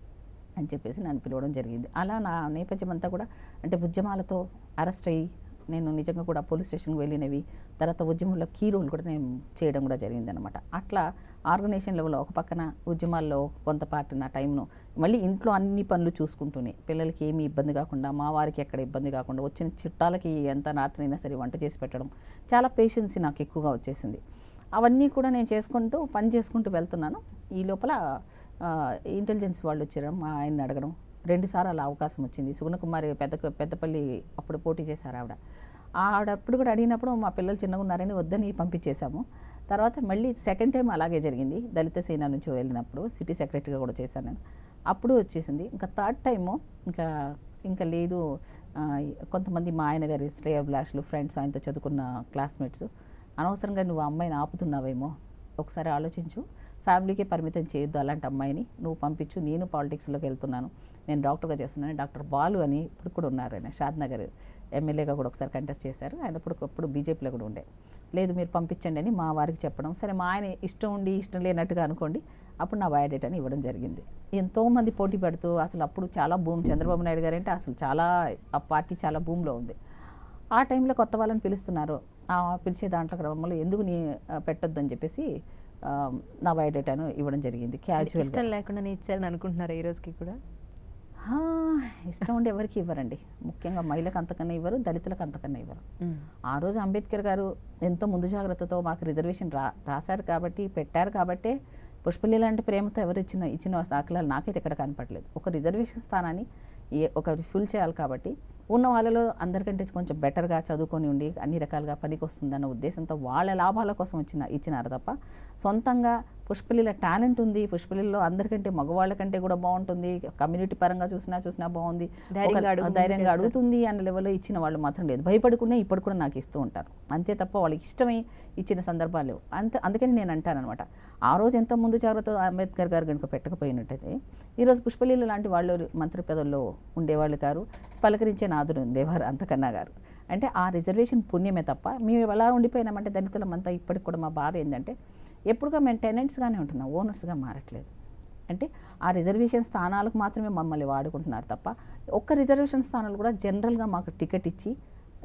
అని చెప్పేసి నన్ను పిలవడం జరిగింది అలా నా నేపథ్యం అంతా కూడా అంటే ఉద్యమాలతో అరెస్ట్ అయ్యి నేను నిజంగా కూడా పోలీస్ స్టేషన్కి వెళ్ళినవి తర్వాత ఉద్యమంలో కీ రోల్ కూడా నేను చేయడం కూడా జరిగిందనమాట అట్లా ఆర్గనైజేషన్ లెవెల్లో ఒక పక్కన ఉద్యమాల్లో కొంత పార్ట్ నా టైంను మళ్ళీ ఇంట్లో అన్ని పనులు చూసుకుంటూనే పిల్లలకి ఏమీ ఇబ్బంది కాకుండా మా వారికి ఎక్కడ ఇబ్బంది కాకుండా వచ్చిన చుట్టాలకి ఎంత రాత్రైనా సరే వంట చేసి పెట్టడం చాలా పేషెన్సీ నాకు ఎక్కువగా వచ్చేసింది అవన్నీ కూడా నేను చేసుకుంటూ పని చేసుకుంటూ వెళ్తున్నాను ఈ లోపల ఆ, ఇంటెలిజెన్స్ వాళ్ళు వచ్చారు మా ఆయన్ని అడగడం రెండుసార్లు అలా అవకాశం వచ్చింది సుగుణకుమారి పెద్ద పెద్దపల్లి అప్పుడు పోటీ చేశారు ఆవిడ ఆవిడ అప్పుడు కూడా అడిగినప్పుడు మా పిల్లలు చిన్నగా ఉన్నారని వద్దని పంపించేశాము తర్వాత మళ్ళీ సెకండ్ టైం అలాగే జరిగింది దళిత సేన నుంచి వెళ్ళినప్పుడు సిటీ సెక్రటరీగా కూడా చేశాను నేను అప్పుడు వచ్చేసింది ఇంకా థర్డ్ టైము ఇంకా ఇంకా లేదు ఆ, కొంతమంది మా ఆయన గారి శ్రేయభిలాషులు ఫ్రెండ్స్ ఆయనతో చదువుకున్న క్లాస్మేట్స్ అనవసరంగా నువ్వు ఆ అమ్మాయిని ఆపుతున్నావేమో ఒకసారి ఆలోచించు ఫ్యామిలీకే పరిమితం చేయొద్దు అలాంటి అమ్మాయిని నువ్వు పంపించు నేను పాలిటిక్స్లోకి వెళ్తున్నాను నేను డాక్టర్గా చేస్తున్నాను డాక్టర్ బాలు అని ఇప్పుడు కూడా ఉన్నారు ఆయన షాద్నగర్ ఎమ్మెల్యేగా కూడా ఒకసారి కంటెస్ట్ చేశారు ఆయన ఇప్పుడు అప్పుడు బీజేపీలో కూడా ఉండే లేదు మీరు పంపించండి అని మా వారికి చెప్పడం సరే మా ఆయన ఇష్టం ఉండి ఇష్టం లేనట్టుగా అనుకోండి అప్పుడు నా బయోడేటాని ఇవ్వడం జరిగింది ఎంతోమంది పోటీ పడుతూ అసలు అప్పుడు చాలా భూమి చంద్రబాబు నాయుడు గారు అంటే అసలు చాలా ఆ పార్టీ చాలా భూమిలో ఉంది ఆ టైంలో కొత్త వాళ్ళని పిలుస్తున్నారు ఆ పిలిచే దాంట్లో క్రమంలో ఎందుకు నీ ఆ, పెట్టొద్దు అని చెప్పేసి ఆ, నా బయోడేటాను ఇవ్వడం జరిగింది క్యాజువల్గా ఇష్టం లేకుండానే ఇచ్చారని అనుకుంటున్నారు ఈ రోజుకి కూడా ఆ, ఇష్టం ఉండి ఎవరికి ఇవ్వరండి ముఖ్యంగా మహిళలకు అంతకన్నా ఇవ్వరు దళితులకు అంతకన్నా ఇవ్వరు ఆ రోజు అంబేద్కర్ గారు ఎంతో ముందు జాగ్రత్తతో మాకు రిజర్వేషన్ రా రాశారు కాబట్టి పెట్టారు కాబట్టే పుష్పలీల అంటే ప్రేమతో ఎవరు ఇచ్చిన ఇచ్చిన దాఖలాలు నాకైతే ఎక్కడ కనపడలేదు ఒక రిజర్వేషన్ స్థానాన్ని ఏ ఒక ఫుల్ చేయాలి కాబట్టి ఉన్న వాళ్ళలో అందరికంటే కొంచెం బెటర్గా చదువుకొని ఉండి అన్ని రకాలుగా పనికి వస్తుందన్న ఉద్దేశంతో వాళ్ళ లాభాల కోసం వచ్చిన ఇచ్చినారు తప్ప సొంతంగా పుష్పలీల టాలెంట్ ఉంది పుష్పలీలలో అందరికంటే మగవాళ్ళ కంటే కూడా బాగుంటుంది కమ్యూనిటీ పరంగా చూసినా చూసినా బాగుంది ధైర్యంగా ఒక- అడుగు ముందుకు ధైర్యంగా వేస్తారు. అడుగుతుంది అన్న లెవెల్లో ఇచ్చిన వాళ్ళు మాత్రం లేదు భయపడుకునే ఇప్పుడు కూడా నాకు ఇస్తూ ఉంటారు అంతే తప్ప వాళ్ళకి ఇష్టమై ఇచ్చిన సందర్భాలు లేవు అంత అందుకని నేను అంటాను అనమాట ఆ రోజు ఎంతో ముందు జాగ్రత్త అంబేద్కర్ గారు కనుక పెట్టకపోయినట్టయితే ఈరోజు పుష్పలీల లాంటి వాళ్ళు మంత్రి పదవుల్లో ఉండేవాళ్ళు కారు పలకరించే నాదుడు ఉండేవారు అంతకన్నా గారు అంటే ఆ రిజర్వేషన్ పుణ్యమే తప్ప మేము ఎలా ఉండిపోయినామంటే దళితులమంతా ఇప్పటికి కూడా మా బాధ ఏంటంటే ఎప్పుడుగా మేము టెనెంట్స్గానే ఉంటున్నాం ఓనర్స్గా మారట్లేదు అంటే ఆ రిజర్వేషన్ స్థానాలకు మాత్రమే మమ్మల్ని వాడుకుంటున్నారు తప్ప ఒక్క రిజర్వేషన్ స్థానాలు కూడా జనరల్గా మాకు టికెట్ ఇచ్చి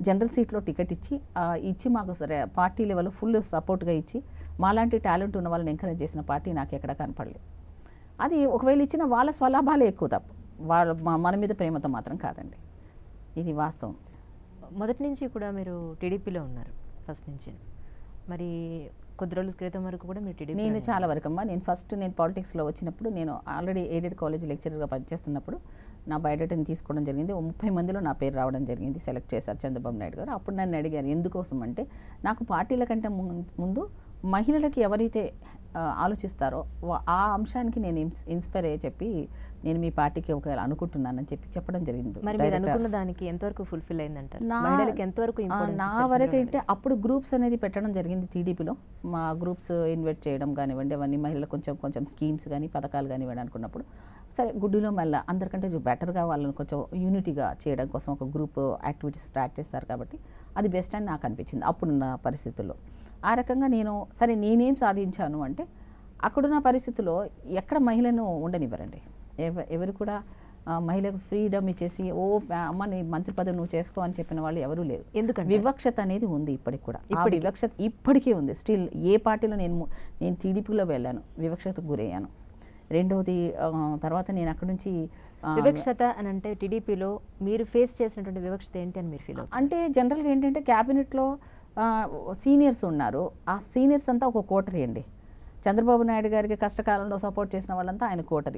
జనరల్ సీట్లో టికెట్ ఇచ్చి ఆ, ఇచ్చి మాకు సరే పార్టీ లెవెల్ ఫుల్ సపోర్ట్గా ఇచ్చి మాలాంటి టాలెంట్ ఉన్న వాళ్ళని ఎంకరేజ్ చేసిన పార్టీ నాకు ఎక్కడ కనపడలేదు అది ఒకవేళ ఇచ్చిన వాళ్ళ స్వలాభాలే ఎక్కువ తప్ప వాళ్ళ మా- మన మీద ప్రేమతో మాత్రం కాదండి ఇది వాస్తవం మొదటి నుంచి కూడా మీరు టీడీపీలో ఉన్నారు ఫస్ట్ నుంచి మరి కొద్ది రోజుల క్రితం వరకు కూడా మీరు టీడీపీ నేను చాలా వరకు అమ్మా నేను ఫస్ట్ నేను పాలిటిక్స్లో వచ్చినప్పుడు నేను ఆల్రెడీ ఎయిడెడ్ కాలేజ్ లెక్చరర్గా పనిచేస్తున్నప్పుడు నా బయోడేటాని తీసుకోవడం జరిగింది ఓ ముప్పై మందిలో నా పేరు రావడం జరిగింది సెలెక్ట్ చేశారు చంద్రబాబు నాయుడు గారు అప్పుడు నన్ను అడిగారు ఎందుకోసం అంటే నాకు పార్టీల కంటే ముం- ముందు మహిళలకి ఎవరైతే ఆ, ఆలోచిస్తారో వా- ఆ అంశానికి నేను ఇన్స్- ఇన్స్పైర్ అయ్యి చెప్పి నేను మీ పార్టీకి ఒకవేళ అనుకుంటున్నానని చెప్పి చెప్పడం జరిగింది మరి మీరు Direct- అనుకున్న దానికి ఎంతవరకు ఫుల్ఫిల్ అయిందంటారు నా- మహిళలకు ఎంతవరకు ఆ, importance నా ఇచ్చారు వరకు చంద్రబాబు అయితే అప్పుడు గ్రూప్స్ అనేది పెట్టడం జరిగింది టీడీపీలో మా గ్రూప్స్ ఇన్వైట్ చేయడం కానివ్వండి అవన్నీ మహిళలకు కొంచెం కొంచెం స్కీమ్స్ కానీ పథకాలు కానివ్వండి అనుకున్నప్పుడు సరే గుడ్డిలో మళ్ళీ అందరికంటే బెటర్గా వాళ్ళని కొంచెం యూనిటీగా చేయడం కోసం ఒక గ్రూప్ యాక్టివిటీస్ స్టార్ట్ చేస్తారు కాబట్టి అది బెస్ట్ అని నాకు అనిపించింది అప్పుడున్న పరిస్థితుల్లో ఆ రకంగా నేను సరే నేనేం సాధించాను అంటే అక్కడున్న పరిస్థితుల్లో ఎక్కడ మహిళను ఉండనివ్వరండి ఎవ ఎవరు కూడా ఆ, మహిళకు ఫ్రీడమ్ ఇచ్చేసి ఓ అమ్మ నీ మంత్రి పదవి నువ్వు చేసుకో అని చెప్పిన వాళ్ళు ఎవరూ లేరు ఎందుకంటే వివక్షత అనేది ఉంది ఇప్పటికి కూడా ఆ వివక్షత ఇప్పటికీ ఉంది స్టిల్ ఏ పార్టీలో నేను ము- నేను టీడీపీలో వెళ్ళాను వివక్షతకు గురయ్యాను రెండవది ఆ, తర్వాత నేను అక్కడి నుంచి ఆ, వివక్షత అని అంటే టీడీపీలో మీరు ఫేస్ చేసినటువంటి వివక్షత ఏంటి అని మీరు ఫీల్ అవుతారు అంటే జనరల్గా ఏంటంటే క్యాబినెట్లో సీనియర్స్ ఉన్నారు ఆ సీనియర్స్ అంతా ఒక కోటరీ అండి చంద్రబాబు నాయుడు గారికి కష్టకాలంలో సపోర్ట్ చేసిన వాళ్ళంతా ఆయన కోటరీ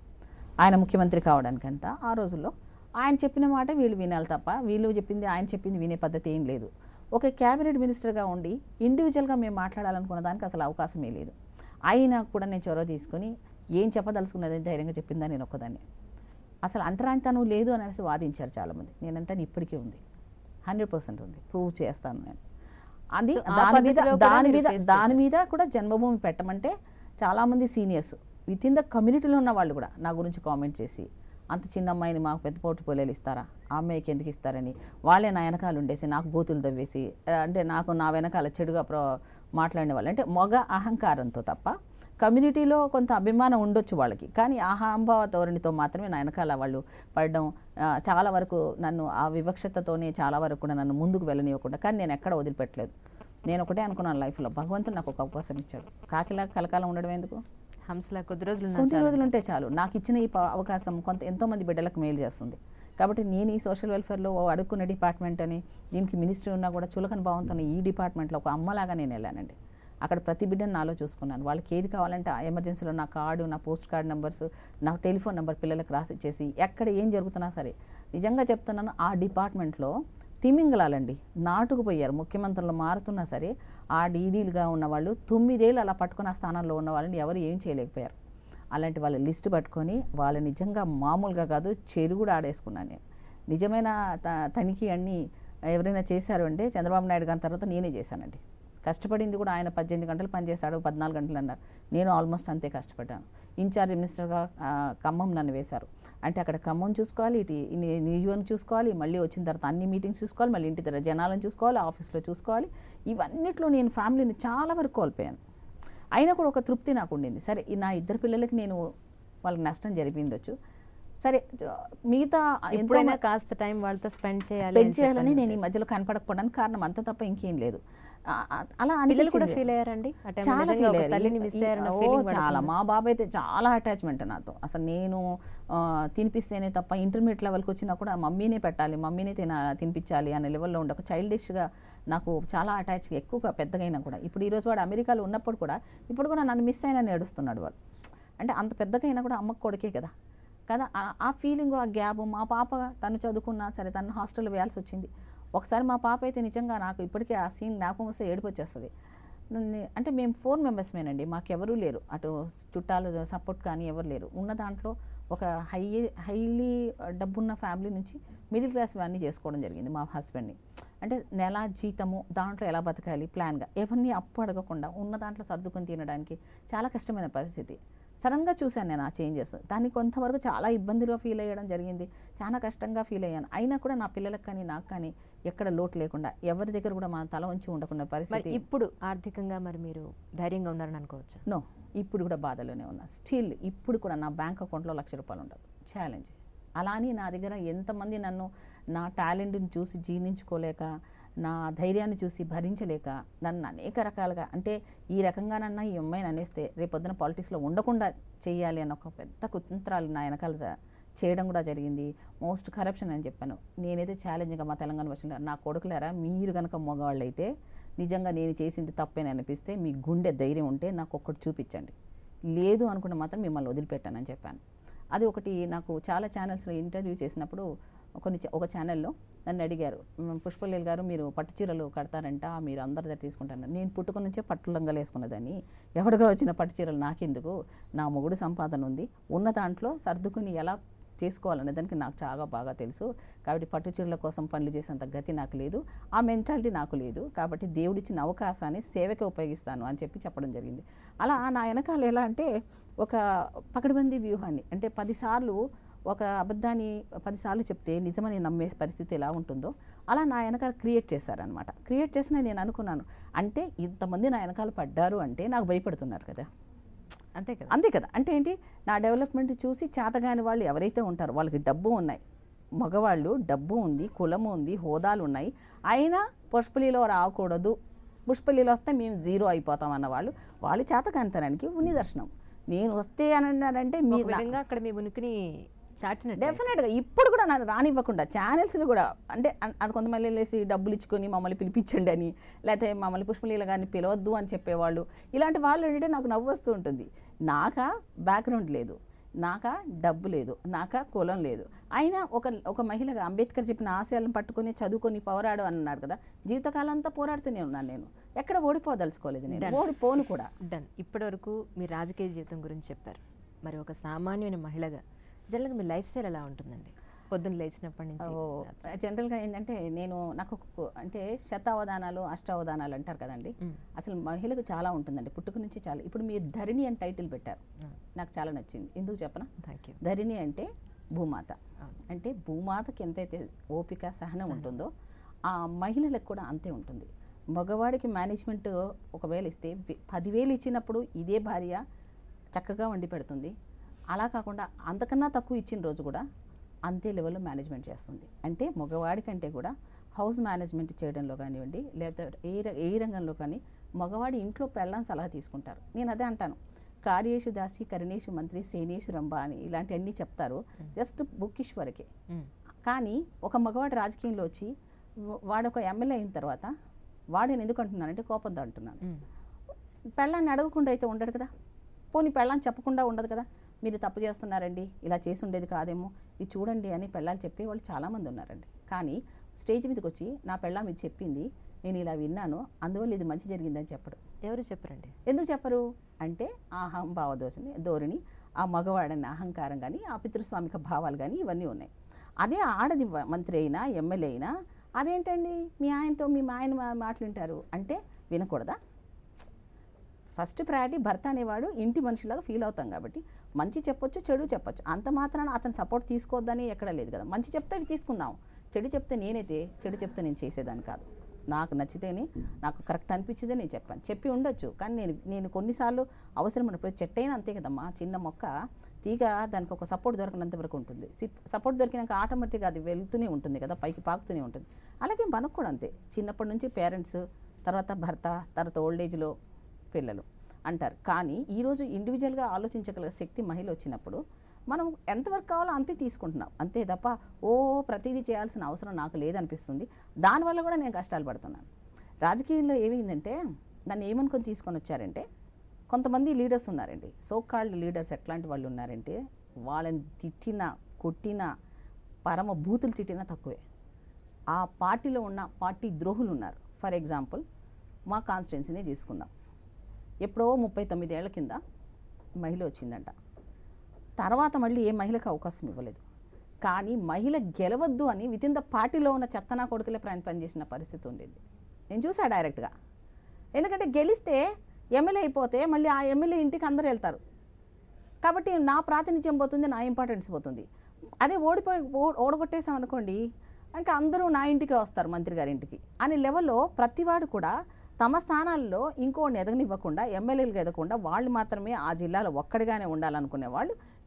ఆయన ముఖ్యమంత్రి కావడానికంట ఆ రోజుల్లో ఆయన చెప్పిన మాట వీళ్ళు వినాలి తప్ప వీళ్ళు చెప్పింది ఆయన చెప్పింది వినే పద్ధతి ఏం లేదు ఒక క్యాబినెట్ మినిస్టర్గా ఉండి ఇండివిజువల్గా మేము మాట్లాడాలనుకున్న దానికి అసలు అవకాశమే లేదు అయినా కూడా నేను చొరవ తీసుకొని ఏం చెప్పదలుచుకున్నదని ధైర్యంగా చెప్పిందా నేను ఒక్కదాన్ని అసలు అంటరానితనం లేదు అనేసి వాదించారు చాలామంది నేనంటాను ఇప్పటికీ ఉంది హండ్రెడ్ పర్సెంట్ ఉంది ప్రూవ్ చేస్తాను నేను అది So, ఆ దాని మీద పద్ధతిలో కూడా దాని మీరు మీద face దాని మీద కూడా జన్మభూమి పెట్టమంటే చాలామంది సీనియర్స్ విత్ ఇన్ ద కమ్యూనిటీలో ఉన్న వాళ్ళు కూడా నా గురించి కామెంట్ చేసి అంత చిన్న అమ్మాయిని మాకు పెద్ద పోటు పొలేలు ఇస్తారా ఆ అమ్మాయికి ఎందుకు ఇస్తారని వాళ్ళే నా వెనకాల ఉండేసి నాకు బూతులు తవ్వేసి ఆ, అంటే నాకు నా వెనకాల చెడుగా ప్రో మాట్లాడిన వాళ్ళు అంటే మొగ అహంకారంతో తప్ప కమ్యూనిటీలో కొంత అభిమానం ఉండొచ్చు వాళ్ళకి కానీ అహంభావ ధోరణితో మాత్రమే నా వెనకాల వాళ్ళు పడడం ఆ, చాలా వరకు నన్ను ఆ వివక్షతతోనే చాలా వరకు కూడా నన్ను ముందుకు వెళ్ళనివ్వకుండా కానీ నేను ఎక్కడ వదిలిపెట్టలేదు నేను ఒకటే అనుకున్నాను లైఫ్లో భగవంతుడు నాకు ఒక అవకాశం ఇచ్చాడు కాకిలా కలకాలం ఉండడం ఎందుకు హంసలా కొద్ది రోజులు ఉన్నా కొన్ని చాలు. రోజులు ఉంటే చాలు నాకు ఇచ్చిన ఈ ప- అవకాశం కొంత ఎంతోమంది బిడ్డలకు మేలు చేస్తుంది కాబట్టి నేను ఈ సోషల్ వెల్ఫేర్లో ఓ అడుక్కున్న డిపార్ట్మెంట్ అని దీనికి మినిస్ట్రీ ఉన్నా కూడా చులకన భావంతో ఈ డిపార్ట్మెంట్లో ఒక అమ్మలాగా నేను వెళ్ళానండి అక్కడ ప్రతి బిడ్డను నాలో చూసుకున్నాను వాళ్ళకి ఏది కావాలంటే ఆ ఎమర్జెన్సీలో నా కార్డు నా పోస్ట్ కార్డ్ నెంబర్స్ నా టెలిఫోన్ నెంబర్ పిల్లలకు రాసి ఇచ్చేసి ఎక్కడ ఏం జరుగుతున్నా సరే నిజంగా చెప్తున్నాను ఆ డిపార్ట్మెంట్లో తిమింగలాలండి నాటుకుపోయారు ముఖ్యమంత్రులు మారుతున్నా సరే ఆ డీడీలుగా ఉన్న వాళ్ళు తొమ్మిదేళ్ళు అలా పట్టుకున్న స్థానంలో ఉన్న వాళ్ళని ఎవరు ఏం చేయలేకపోయారు అలాంటి వాళ్ళ లిస్ట్ పట్టుకొని వాళ్ళు నిజంగా మామూలుగా కాదు చెరు కూడా ఆడేసుకున్నాను నేను నిజమైన త- తనిఖీ అన్నీ ఎవరైనా చేశారు అంటే చంద్రబాబు నాయుడు గారి తర్వాత నేనే చేశానండి కష్టపడింది కూడా ఆయన పద్దెనిమిది గంటలు పనిచేశాడు పద్నాలుగు గంటలు అన్నారు నేను ఆల్మోస్ట్ అంతే కష్టపడ్డాను ఇన్ఛార్జ్ మినిస్టర్గా ఆ, ఖమ్మం నన్ను వేశారు అంటే అక్కడ ఖమ్మం చూసుకోవాలి ఇటు ని- నియోజకవర్గం చూసుకోవాలి మళ్ళీ వచ్చిన తర్వాత అన్ని మీటింగ్స్ చూసుకోవాలి మళ్ళీ ఇంటి దగ్గర జనాలను చూసుకోవాలి ఆఫీస్లో చూసుకోవాలి ఇవన్నిట్లో నేను ఫ్యామిలీని చాలా వరకు కోల్పోయాను అయినా కూడా ఒక తృప్తి నాకు ఉండింది సరే ఈ నా ఇద్దరు పిల్లలకి నేను వాళ్ళకి నష్టం జరిపిండొచ్చు సరే జ- మిగతా ఎంతో ఎప్పుడైనా కాస్త టైం వాళ్ళతో స్పెండ్ చేయాలి స్పెండ్ అని చేయాలని చెప్పని నేను ఈ మధ్యలో కనపడకపోవడానికి కారణం అంత తప్ప ఇంకేం లేదు ఆ, ఆ, అలా పిల్లలు కూడా అనిపించింది ఫీల్ అయ్యారండి ఆ టైంలో చాలా నిజంగా ఫీల్ ఒక అయ్యారు తల్లిని ఈ- మిస్ ఈ- అయ్యారన్న ఓ, ఫీలింగ్ చాలా మా బాబు అయితే చాలా అటాచ్మెంట్ నాతో అసలు నేను ఆ, తినిపిస్తేనే తప్ప ఇంటర్మీడియట్ లెవెల్కి వచ్చినా కూడా మమ్మీనే పెట్టాలి మమ్మీనే తిన తినిపించాలి అనే లెవెల్లో ఉండే ఒక చైల్డిష్గా నాకు చాలా అటాచ్ ఎక్కువగా పెద్దగా అయినా కూడా ఇప్పుడు ఈరోజు వాడు అమెరికాలో ఉన్నప్పుడు కూడా ఇప్పుడు కూడా నన్ను మిస్ అయినా ఏడుస్తున్నాడు వాడు అంటే అంత పెద్దగా అయినా కూడా అమ్మకు కొడుకే కదా కదా ఆ- ఆ ఫీలింగ్ ఆ గ్యాప్ మా పాప తను చదువుకున్నా సరే తను హాస్టల్లో వేయాల్సి వచ్చింది ఒకసారి మా పాప అయితే నిజంగా నాకు ఇప్పటికీ ఆ సీన్ జ్ఞాపకం వస్తే ఏడుపు వచ్చేస్తుంది నన్ను- అంటే మేము ఫోర్ మెంబర్స్మేనండి మాకెవరూ లేరు అటు చుట్టాలు సపోర్ట్ కానీ ఎవరు లేరు ఉన్న దాంట్లో ఒక హై హైలీ డబ్బున్న ఫ్యామిలీ నుంచి మిడిల్ క్లాస్ అన్నీ చేసుకోవడం జరిగింది మా హస్బెండ్ని అంటే నెల జీతము దాంట్లో ఎలా బతకాలి ప్లాన్గా ఎవరిని అప్పు అడగకుండా ఉన్న దాంట్లో సర్దుకొని తినడానికి చాలా కష్టమైన పరిస్థితి సడన్గా చూశాను నేను ఆ చేంజెస్ దాన్ని కొంతవరకు చాలా ఇబ్బందిగా ఫీల్ అయ్యడం జరిగింది చాలా కష్టంగా ఫీల్ అయ్యాను అయినా కూడా నా పిల్లలకు కానీ నాకు కానీ ఎక్కడ లోటు లేకుండా ఎవరి దగ్గర కూడా మన తల ఉంచి ఉండకుండా మరి పరిస్థితి ఇప్పుడు ఆర్థికంగా మరి మీరు ధైర్యంగా ఉన్నారని అనుకోవచ్చు నో ఇప్పుడు కూడా బాధలోనే ఉన్నా స్టిల్ ఇప్పుడు కూడా నా బ్యాంక్ అకౌంట్లో లక్ష రూపాయలు ఉండదు ఛాలెంజ్ అలా అని నా దగ్గర ఎంతమంది నన్ను నా టాలెంట్ని చూసి జీర్ణించుకోలేక నా ధైర్యాన్ని చూసి భరించలేక నన్ను అనేక రకాలుగా అంటే ఈ రకంగానన్నా ఈ అమ్మాయిని అనేస్తే రేపొద్దున పాలిటిక్స్లో ఉండకుండా చేయాలి అన్న ఒక పెద్ద కుతంత్రాలు నా వెనకాల జ- చేయడం కూడా జరిగింది మోస్ట్ కరప్షన్ అని చెప్పాను నేనైతే ఛాలెంజ్గా మా తెలంగాణ వర్షంలో నా కొడుకులారా మీరు కనుక మగవాళ్ళు అయితే నిజంగా నేను చేసింది తప్పేని అనిపిస్తే మీ గుండె ధైర్యం ఉంటే నాకు ఒక్కటి చూపించండి లేదు అనుకుంటే మాత్రం మిమ్మల్ని వదిలిపెట్టానని చెప్పాను అది ఒకటి నాకు చాలా ఛానల్స్లో ఇంటర్వ్యూ చేసినప్పుడు కొన్ని చ- ఒక ఛానల్లో నన్ను అడిగారు "మ్, పుష్పలీల గారు మీరు పట్టు చీరలు కడతారంట మీరు అందరి దగ్గర తీసుకుంటారు నేను పుట్టుక నుంచే పట్టు లంగాలు వేసుకున్నదాన్ని ఎవరిగా వచ్చిన పట్టు చీరలు నాకెందుకు నా మొగుడు సంపాదన ఉంది ఉన్న దాంట్లో సర్దుకుని ఎలా చేసుకోవాలనే దానికి నాకు చాలా బాగా తెలుసు కాబట్టి పట్టు చీరల కోసం పనులు చేసేంత గతి నాకు లేదు ఆ మెంటాలిటీ నాకు లేదు కాబట్టి దేవుడిచ్చిన అవకాశాన్ని సేవకే ఉపయోగిస్తాను అని చెప్పి చెప్పడం జరిగింది అలా నా వెనకాల ఎలా అంటే ఒక పకడ్బందీ వ్యూహాన్ని అంటే పదిసార్లు ఒక అబద్ధాన్ని పదిసార్లు చెప్తే నిజమని నమ్మే పరిస్థితి ఎలా ఉంటుందో అలా నా వెనకాల క్రియేట్ చేశారనమాట క్రియేట్ చేసిన నేను అనుకున్నాను అంటే ఇంతమంది నా వెనకాల పడ్డారు అంటే నాకు భయపడుతున్నారు కదా అంతే కదా అంతే కదా అంటే ఏంటి నా డెవలప్మెంట్ చూసి చేతగాని వాళ్ళు ఎవరైతే ఉంటారో వాళ్ళకి డబ్బు ఉన్నాయి మగవాళ్ళు డబ్బు ఉంది కులము ఉంది హోదాలు ఉన్నాయి అయినా పుష్పలీలో రాకూడదు పుష్పలీలో వస్తే మేము జీరో అయిపోతాం అన్న వాళ్ళు వాళ్ళు చేతకానితనానికి నిదర్శనం నేను వస్తే అని అన్నారంటే ఒక మీరు నా- విధంగా అక్కడ మీ ఉనికిని చాటినట్టు డెఫినెట్గా ఇప్పుడు కూడా నన్ను రానివ్వకుండా ఛానల్స్ని కూడా అంటే అన్- అది కొంతమంది లేసి డబ్బులు ఇచ్చుకొని మమ్మల్ని పిలిపించండి అని లేకపోతే మమ్మల్ని పుష్పలీల గారిని పిలవద్దు అని చెప్పేవాళ్ళు ఇలాంటి వాళ్ళు ఏంటంటే నాకు నవ్వు వస్తూ ఉంటుంది నాకా బ్యాక్గ్రౌండ్ లేదు నాకా డబ్బు లేదు నాకా కులం లేదు అయినా ఒక ఒక మహిళగా అంబేద్కర్ చెప్పిన ఆశయాలను పట్టుకొని చదువుకొని పోరాడు అని అన్నాడు కదా జీవితకాలం అంతా పోరాడుతూనే ఉన్నాను నేను ఎక్కడ ఓడిపోదలుచుకోలేదు నేను Done. ఓడిపోను కూడా డన్ ఇప్పటివరకు మీ రాజకీయ జీవితం గురించి చెప్పారు మరి ఒక సామాన్యమైన మహిళగా జనరల్గా మీ లైఫ్ స్టైల్ ఎలా ఉంటుందండి పొద్దున్న లేచినప్పటి నుంచి ఓ, జనరల్గా ఏంటంటే నేను నాకు ఒక కు- అంటే శతావధానాలు అష్టావధానాలు అంటారు కదండి మ్మ్. అసలు మహిళకు చాలా ఉంటుందండి పుట్టుక నుంచి చాలా ఇప్పుడు మీరు ధరిణి అని టైటిల్ పెట్టారు మ్మ్. నాకు చాలా నచ్చింది ఎందుకు చెప్పనా థ్యాంక్ యూ ధరిణి అంటే భూమాత అవును. అంటే భూమాతకి ఎంతైతే ఓపిక సహనం ఉంటుందో ఆ మహిళలకు కూడా అంతే ఉంటుంది మగవాడికి మేనేజ్మెంట్ ఒకవేళ ఇస్తే వె- పదివేలు ఇచ్చినప్పుడు ఇదే భార్య చక్కగా వండి పెడుతుంది అలా కాకుండా అంతకన్నా తక్కువ ఇచ్చిన రోజు కూడా అంతే లెవెల్లో మేనేజ్మెంట్ చేస్తుంది అంటే మగవాడి కంటే కూడా హౌస్ మేనేజ్మెంట్ చేయడంలో కానివ్వండి లేకపోతే ఏ ర- ఏ రంగంలో కానీ మగవాడి ఇంట్లో పెళ్ళని సలహా తీసుకుంటారు నేను అదే అంటాను కార్యేషు దాసి కరణేషు మంత్రి శ్రేణేషు రంభ అని ఇలాంటివన్నీ చెప్తారు జస్ట్ బుక్కిష్ వరకే మ్మ్. కానీ ఒక మగవాడు రాజకీయంలో వచ్చి వ- వాడు ఒక ఎమ్మెల్యే అయిన తర్వాత వాడు నేను ఎందుకు అంటున్నానంటే కోపంతో అంటున్నాను మ్మ్. పెళ్ళాన్ని అడగకుండా అయితే ఉండడు కదా పోనీ పెళ్ళాన్ని చెప్పకుండా ఉండదు కదా మీరు తప్పు చేస్తున్నారండి ఇలా చేసి ఉండేది కాదేమో ఇది చూడండి అని పెళ్ళాలు చెప్పే వాళ్ళు చాలామంది ఉన్నారండి కానీ స్టేజ్ మీదకి వచ్చి నా పెళ్ళాం ఇది చెప్పింది నేను ఇలా విన్నాను అందువల్ల ఇది మంచి జరిగిందని చెప్పడు ఎవరు చెప్పరండి ఎందుకు చెప్పరు అంటే ఆ అహంభావ దోషని ధోరణి ఆ మగవాడని అహంకారం కానీ ఆ పితృస్వామిక భావాలు కానీ ఇవన్నీ ఉన్నాయి అదే ఆడది వ- మంత్రి అయినా ఎమ్మెల్యే అయినా అదేంటండి మీ ఆయనతో మీ ఆయన మా- మాటలు వింటారు అంటే వినకూడదా ఫస్ట్ ప్రయారిటీ భర్త అనేవాడు ఇంటి మనిషిలాగా ఫీల్ అవుతాం కాబట్టి మంచి చెప్పొచ్చు చెడు చెప్పొచ్చు అంత మాత్రాన అతని సపోర్ట్ తీసుకోవద్దని ఎక్కడ లేదు కదా మంచి చెప్తే అవి తీసుకుందాం చెడు చెప్తే నేనైతే చెడు చెప్తే నేను చేసేదాన్ని కాదు నాకు నచ్చితేనే నాకు కరెక్ట్ అనిపించిందే నేను చెప్పాను చెప్పి ఉండొచ్చు కానీ నేను నేను కొన్నిసార్లు అవసరం ఉన్నప్పుడు చెట్టు అయినా అంతే కదమ్మా చిన్న మొక్క తీగ దానికి ఒక సపోర్ట్ దొరకనంత వరకు ఉంటుంది సపోర్ట్ దొరికినాక ఆటోమేటిక్గా అది వెళ్తూనే ఉంటుంది కదా పైకి పాకుతూనే ఉంటుంది అలాగే మనకు కూడా అంతే చిన్నప్పటి నుంచి పేరెంట్స్ తర్వాత భర్త తర్వాత ఓల్డ్ ఏజ్లో పిల్లలు అంటారు కానీ ఈరోజు ఇండివిజువల్గా ఆలోచించగల శక్తి మహిళ వచ్చినప్పుడు మనం ఎంతవరకు కావాలో అంతే తీసుకుంటున్నాం అంతే తప్ప ఓ ప్రతిదీ చేయాల్సిన అవసరం నాకు లేదనిపిస్తుంది దానివల్ల కూడా నేను కష్టాలు పడుతున్నాను రాజకీయంలో ఏమైందంటే నన్ను ఏమనుకొని తీసుకొని వచ్చారంటే కొంతమంది లీడర్స్ ఉన్నారండి సో కాల్డ్ లీడర్స్ ఎట్లాంటి వాళ్ళు ఉన్నారంటే వాళ్ళని తిట్టినా కొట్టినా పరమ బూతులు తిట్టినా తక్కువే ఆ పార్టీలో ఉన్న పార్టీ ద్రోహులు ఉన్నారు ఫర్ ఎగ్జాంపుల్ మా కాన్స్టిట్యున్సీనే తీసుకుందాం ఎప్పుడో ముప్పై తొమ్మిది ఏళ్ల కింద మహిళ వచ్చిందంట తర్వాత మళ్ళీ ఏ మహిళకు అవకాశం ఇవ్వలేదు కానీ మహిళ గెలవద్దు అని వితిన్ ద పార్టీలో ఉన్న చెత్తనా కొడుకులే ప్రాయం పనిచేసిన పరిస్థితి ఉండేది నేను చూసా డైరెక్ట్గా ఎందుకంటే గెలిస్తే ఎమ్మెల్యే అయిపోతే మళ్ళీ ఆ ఎమ్మెల్యే ఇంటికి అందరూ వెళ్తారు కాబట్టి నా ప్రాతినిధ్యం పోతుంది నా ఇంపార్టెన్స్ పోతుంది అదే ఓడిపోయి ఓ- ఓడగొట్టేసాం అనుకోండి ఇంకా అందరూ నా ఇంటికే వస్తారు మంత్రి గారి ఇంటికి అనే లెవెల్లో ప్రతివాడు కూడా తమ స్థానాల్లో ఇంకోడిని ఎదగనివ్వకుండా ఎమ్మెల్యేలకు ఎదగకుండా వాళ్ళు మాత్రమే ఆ జిల్లాలో ఒక్కడిగానే ఉండాలనుకునే వాళ్ళు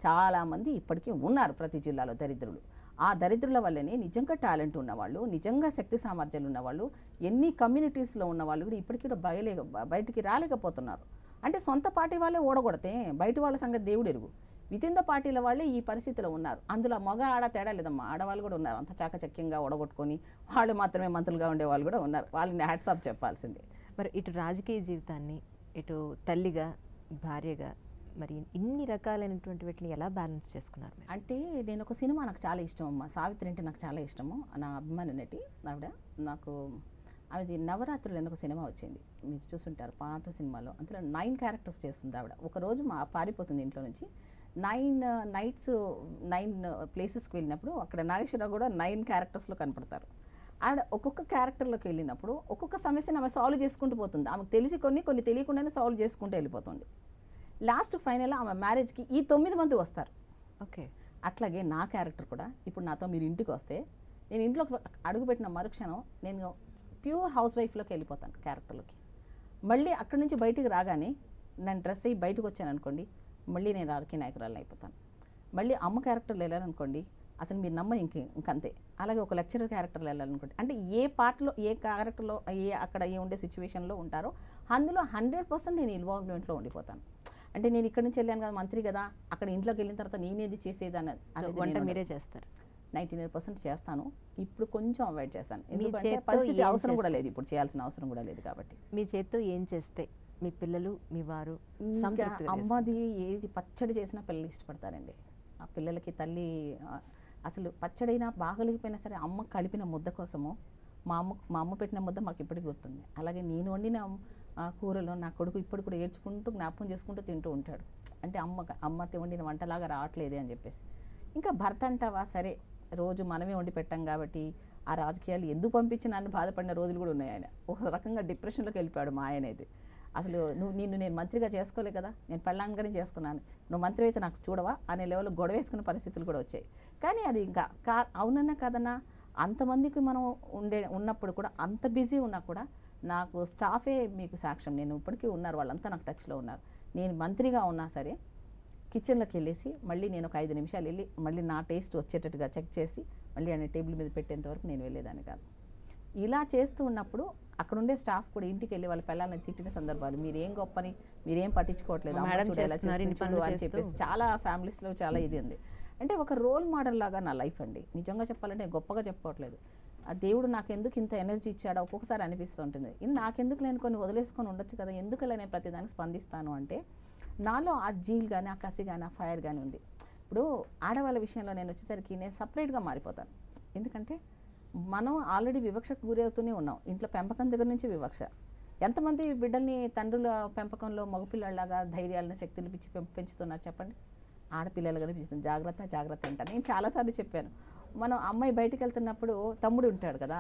చాలామంది ఇప్పటికీ ఉన్నారు ప్రతి జిల్లాలో దరిద్రులు ఆ దరిద్రుల వల్లనే నిజంగా టాలెంట్ ఉన్నవాళ్ళు నిజంగా శక్తి సామర్థ్యాలు ఉన్నవాళ్ళు ఎన్ని కమ్యూనిటీస్లో ఉన్న వాళ్ళు కూడా ఇప్పటికీ కూడా బయలే బయటికి రాలేకపోతున్నారు అంటే సొంత పార్టీ వాళ్ళే ఓడగొడితే బయట వాళ్ళ సంగతి దేవుడు ఎరుగు వితిన్ ద పార్టీల వాళ్ళే ఈ పరిస్థితిలో ఉన్నారు అందులో మగ ఆడ తేడా లేదమ్మా ఆడవాళ్ళు కూడా ఉన్నారు అంత చాకచక్యంగా ఓడగొట్టుకొని వాళ్ళు మాత్రమే మంత్రులుగా ఉండే వాళ్ళు కూడా ఉన్నారు వాళ్ళని హ్యాట్సాప్ చెప్పాల్సిందే మరి ఇటు రాజకీయ జీవితాన్ని ఇటు తల్లిగా భార్యగా మరి ఇన్ని రకాలైనటువంటి వీటిని ఎలా బ్యాలెన్స్ చేసుకున్నారు మీరు అంటే నేను ఒక సినిమా నాకు చాలా ఇష్టం అమ్మ సావిత్రి అంటే నాకు చాలా ఇష్టము నా అభిమాని నటి ఆవిడ నాకు ఆవిడ నవరాత్రులు అని ఒక సినిమా వచ్చింది మీరు చూసుంటారు పాత సినిమాలో అందులో నైన్ క్యారెక్టర్స్ చేస్తుంది ఆవిడ ఒక రోజు మా పారిపోతుంది ఇంట్లో నుంచి నైన్ నైట్స్ నైన్ ప్లేసెస్కి వెళ్ళినప్పుడు అక్కడ నాగేశ్వరరావు కూడా నైన్ క్యారెక్టర్స్లో కనపడతారు ఆవిడ ఒక్కొక్క క్యారెక్టర్లోకి వెళ్ళినప్పుడు ఒక్కొక్క సమస్యను ఆమె సాల్వ్ చేసుకుంటూ పోతుంది ఆమెకు తెలిసి కొన్ని కొన్ని తెలియకుండానే సాల్వ్ చేసుకుంటూ వెళ్ళిపోతుంది లాస్ట్ ఫైనల్ ఆమె మ్యారేజ్కి ఈ తొమ్మిది మంది వస్తారు ఓకే అట్లాగే నా క్యారెక్టర్ కూడా ఇప్పుడు నాతో మీరు ఇంటికి వస్తే నేను ఇంట్లోకి అడుగుపెట్టిన మరుక్షణం నేను ప్యూర్ హౌస్ వైఫ్లోకి వెళ్ళిపోతాను క్యారెక్టర్లోకి మళ్ళీ అక్కడి నుంచి బయటికి రాగానే నేను డ్రెస్ అయ్యి బయటకు వచ్చాను అనుకోండి మళ్ళీ నేను రాజకీయ నాయకురాలను అయిపోతాను మళ్ళీ అమ్మ క్యారెక్టర్లో వెళ్ళాలనుకోండి అసలు మీరు నమ్మని ఇంక ఇంకంతే అలాగే ఒక లెక్చరర్ క్యారెక్టర్లో వెళ్ళాలనుకోండి అంటే ఏ పార్ట్లో ఏ క్యారెక్టర్లో ఏ అక్కడ ఏ ఉండే సిచ్యువేషన్లో ఉంటారో అందులో హండ్రెడ్ పర్సెంట్ నేను ఇన్వాల్వ్మెంట్లో ఉండిపోతాను అంటే నేను ఇక్కడ నుంచి వెళ్ళాను కదా మంత్రి కదా అక్కడ ఇంట్లోకి వెళ్ళిన తర్వాత నేనేది చేసేది అన్నది సో అనేది వంట నేను మీరే చేస్తారు నైంటీ నైన్ పర్సెంట్ చేస్తాను ఇప్పుడు కొంచెం అవాయిడ్ చేశాను మీ ఎందుకంటే చేత్తో పరిస్థితి ఏం అవసరం కూడా చేస్తారు? లేదు ఇప్పుడు చేయాల్సిన అవసరం కూడా లేదు కాబట్టి మీ చేత్తో ఏం చేస్తే మీ పిల్లలు మీ వారు ఇంకా సంతృప్తిగా అమ్మది ఏది పచ్చడి చేసినా పిల్లలు ఇష్టపడతారండి ఆ పిల్లలకి తల్లి ఆ, అసలు పచ్చడైనా బాగలిగిపోయినా సరే అమ్మ కలిపిన ముద్ద కోసము మా అమ్మ మా అమ్మ పెట్టిన ముద్ద మాకు ఇప్పటికి గుర్తుంది అలాగే నేను వండిన ఆ, కూరలో నా కొడుకు ఇప్పుడు కూడా ఏడ్చుకుంటూ జ్ఞాపకం చేసుకుంటూ తింటూ ఉంటాడు అంటే అమ్మ అమ్మ వండిన వంటలాగా రావట్లేదే అని చెప్పేసి ఇంకా భర్త అంటావా సరే రోజు మనమే వండి పెట్టాం కాబట్టి ఆ రాజకీయాలు ఎందుకు పంపించి నన్ను బాధపడిన రోజులు కూడా ఉన్నాయి ఆయన ఒక రకంగా డిప్రెషన్లోకి వెళ్ళిపోయాడు మా ఆయన అయితే అసలు నువ్వు నిన్ను నేను మంత్రిగా చేసుకోలే కదా నేను పెళ్ళంగానే చేసుకున్నాను నువ్వు మంత్రి అయితే నాకు చూడవా అనే లెవెల్లో గొడవ వేసుకునే పరిస్థితులు కూడా వచ్చాయి కానీ అది ఇంకా కా అవునన్నా కాదన్నా అంతమందికి మనం ఉండే ఉన్నప్పుడు కూడా అంత బిజీ ఉన్నా కూడా నాకు స్టాఫే మీకు సాక్ష్యం నేను ఇప్పటికీ ఉన్నారు వాళ్ళంతా నాకు టచ్లో ఉన్నారు నేను మంత్రిగా ఉన్నా సరే కిచెన్లోకి వెళ్ళేసి మళ్ళీ నేను ఒక ఐదు నిమిషాలు వెళ్ళి మళ్ళీ నా టేస్ట్ వచ్చేటట్టుగా చెక్ చేసి మళ్ళీ ఆయన టేబుల్ మీద పెట్టేంత వరకు నేను వెళ్ళేదాన్ని కాదు ఇలా చేస్తూ ఉన్నప్పుడు అక్కడ ఉండే స్టాఫ్ కూడా ఇంటికి వెళ్ళి వాళ్ళ పిల్లల్ని తిట్టిన సందర్భాలు మీరు ఏం గొప్పని మీరేం పట్టించుకోవట్లేదు మా అమ్మ మేడం చూడు ఎలా చేస్తున్నారు, ఇన్ని చేస్తుంది చూడు పనులు అని చెప్పేసి చేస్తూ. చాలా ఫ్యామిలీస్లో చాలా ఇది ఉంది అంటే ఒక రోల్ మోడల్ లాగా నా లైఫ్ అండి నిజంగా చెప్పాలంటే గొప్పగా చెప్పుకోవట్లేదు ఆ దేవుడు నాకు ఎందుకు ఇంత ఎనర్జీ ఇచ్చాడో ఒక్కొక్కసారి అనిపిస్తూ ఉంటుంది ఇది నాకెందుకు నేను కొన్ని వదిలేసుకొని ఉండొచ్చు కదా ఎందుకు ఇలా నేను ప్రతిదానికి స్పందిస్తాను అంటే నాలో ఆ జీల్ కానీ ఆ కసి కానీ ఆ ఫైర్ కానీ ఉంది ఇప్పుడు ఆడవాళ్ళ విషయంలో నేను వచ్చేసరికి నేను సపరేట్గా మారిపోతాను ఎందుకంటే మనం ఆల్రెడీ వివక్షకు గురవుతూనే ఉన్నాం ఇంట్లో పెంపకం దగ్గర నుంచి వివక్ష ఎంతమంది బిడ్డల్ని తండ్రుల పెంపకంలో మగపిల్లలాగా ధైర్యాలను శక్తులు పిచ్చి పెం- పెంచుతున్నారు చెప్పండి ఆడపిల్లలు కనిపిస్తుంది జాగ్రత్త జాగ్రత్త అంటారు నేను చాలాసార్లు చెప్పాను మనం అమ్మాయి బయటికి వెళ్తున్నప్పుడు తమ్ముడు ఉంటాడు కదా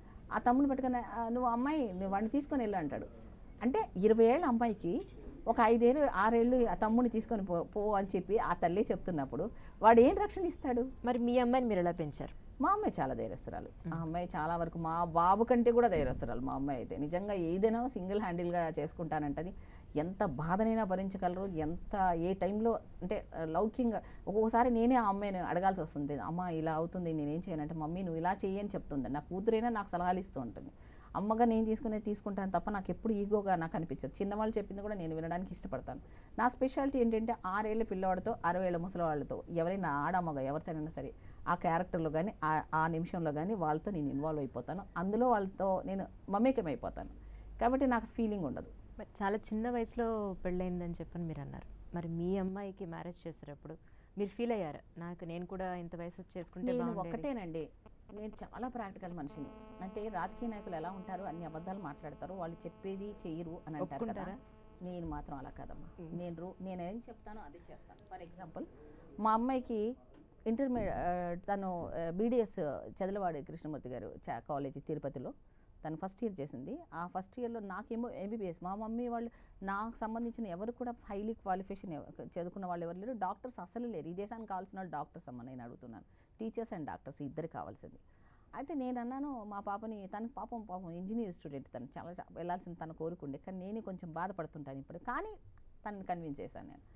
ఆ తమ్ముడు పట్టుకుని "ఆ, నువ్వు అమ్మాయి నువ్వు వాడిని తీసుకొని వెళ్ళు అంటాడు అంటే ఇరవై ఏళ్ళ అమ్మాయికి ఒక ఐదేళ్ళు ఆరేళ్ళు ఆ తమ్ముడిని తీసుకొని పో పో అని చెప్పి ఆ తల్లి చెప్తున్నప్పుడు వాడు ఏం రక్షణ ఇస్తాడు మరి మీ అమ్మాయిని మీరు ఎలా పెంచారు మా అమ్మాయి చాలా ధైర్యస్తురాలు ఆ అమ్మాయి చాలా వరకు మా బాబు కంటే కూడా ధైర్యస్తురాలు మా అమ్మాయి అయితే నిజంగా ఏదైనా సింగిల్ హ్యాండిల్గా చేసుకుంటానంటది ఎంత బాధనైనా భరించగలరు ఎంత ఏ టైంలో అంటే ఆ, లౌక్యంగా ఒక్కొక్కసారి నేనే ఆ అమ్మాయిని అడగాల్సి వస్తుంది అమ్మ ఇలా అవుతుంది నేనేం చేయనంటే మమ్మీ నువ్వు ఇలా చెయ్యి అని చెప్తుంది నా కూతురైనా నాకు సలహాలు ఇస్తూ ఉంటుంది అమ్మగా నేను తీసుకునే తీసుకుంటాను తప్ప నాకు ఎప్పుడు ఈగోగా నాకు అనిపించదు చిన్నవాళ్ళు చెప్పింది కూడా నేను వినడానికి ఇష్టపడతాను నా స్పెషాలిటీ ఏంటంటే ఆరేళ్ళ పిల్లవాడితో అరవై ఏళ్ళ ముసలివాళ్ళతో ఎవరైనా ఆడమ్మగా ఎవరితోనైనా సరే ఆ క్యారెక్టర్లో కానీ ఆ నిమిషంలో కానీ వాళ్ళతో నేను ఇన్వాల్వ్ అయిపోతాను అందులో వాళ్ళతో నేను మమేకం అయిపోతాను కాబట్టి నాకు ఫీలింగ్ ఉండదు మరి చాలా చిన్న వయసులో పెళ్ళైందని చెప్పని మీరు అన్నారు మరి మీ అమ్మాయికి మ్యారేజ్ చేసేటప్పుడు మీరు ఫీల్ అయ్యారు నాకు నేను కూడా ఇంత వయసు వచ్చి చేసుకుంటే నేను బాగుండేది ఒక్కటేనండి నేను చాలా ప్రాక్టికల్ మనిషిని అంటే రాజకీయ నాయకులు ఎలా ఉంటారు అన్ని అబద్ధాలు మాట్లాడతారు వాళ్ళు చెప్పేది చెయ్యరు అని అంటారు కదా ఒప్పుకుంటారా? నేను మాత్రం అలా కాదమ్మా మ్మ్. నేను రో- నేనేం చెప్తానో అదే చేస్తాను ఫర్ ఎగ్జాంపుల్ మా అమ్మాయికి ఇంటర్మీడియట్ తను బీడిఎస్ చదలవాడి కృష్ణమూర్తి గారు చా- కాలేజీ తిరుపతిలో తను ఫస్ట్ ఇయర్ చేసింది ఆ ఫస్ట్ ఇయర్లో నాకేమో ఎంబీబీఎస్ మా మమ్మీ వాళ్ళు నాకు సంబంధించిన ఎవరు కూడా హైలీ క్వాలిఫికేషన్ చదువుకున్న వాళ్ళు ఎవరు లేరు డాక్టర్స్ అసలు లేరు ఈ దేశానికి కావాల్సిన వాళ్ళు డాక్టర్స్ అమ్మ నేను అడుగుతున్నాను టీచర్స్ అండ్ డాక్టర్స్ ఇద్దరు కావాల్సింది అయితే నేను అన్నాను మా పాపని తనకి పాపం పాపం ఇంజనీర్ స్టూడెంట్ తను చాలా చా- వెళ్ళాల్సిన తన కోరుకుండే కానీ నేను కొంచెం బాధపడుతుంటాను ఇప్పుడు కానీ తనని కన్విన్స్ చేశాను నేను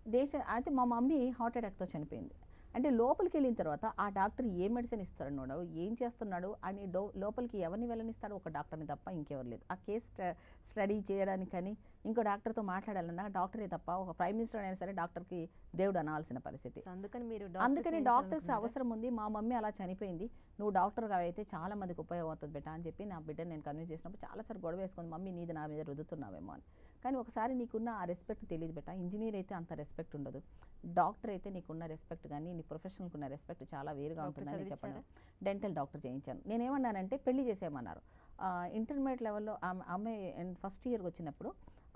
దేశ అయితే మా మమ్మీ హార్ట్ అటాక్తో చనిపోయింది అంటే లోపలికి వెళ్ళిన తర్వాత ఆ డాక్టర్ ఏ మెడిసిన్ ఇస్తున్నాడు ఏం చేస్తున్నాడు అని డో లోపలికి ఎవరిని వెళ్ళనిస్తాడు ఒక డాక్టర్ని తప్ప ఇంకెవరు లేదు ఆ కేసు స్ట- స్టడీ చేయడానికి కానీ ఇంకో డాక్టర్తో మాట్లాడాలన్నా డాక్టరే తప్ప ఒక ప్రైమ్ మినిస్టర్ అయినా సరే డాక్టర్కి దేవుడు అనాల్సిన పరిస్థితి సో అందుకని మీరు అందుకని science డాక్టర్స్ చదువుకున్నారా? అవసరం ఉంది మా మమ్మీ అలా చనిపోయింది నువ్వు డాక్టర్గా అయితే చాలా మందికి ఉపయోగం అవుతుంది బెట అని చెప్పి నా బిడ్డని నేను కన్విన్స్ చేసినప్పుడు చాలాసారి గొడవ వేసుకుంది మమ్మీ నీది నా మీద రుద్దుతున్నావేమో అని కానీ ఒకసారి నీకున్న ఆ రెస్పెక్ట్ తెలియదు బెట ఇంజనీర్ అయితే అంత రెస్పెక్ట్ ఉండదు డాక్టర్ అయితే నీకున్న రెస్పెక్ట్ కానీ నీ ప్రొఫెషనల్కి ఉన్న రెస్పెక్ట్ చాలా వేరుగా డాక్టర్ ఉంటుందని చెప్పాను చదివించారా? డెంటల్ డాక్టర్ చేయించాను నేనేమన్నానంటే పెళ్లి చేసేయమన్నారు ఇంటర్మీడియట్ లెవెల్లో ఆమె అమ్మాయి ఫస్ట్ ఇయర్కి వచ్చినప్పుడు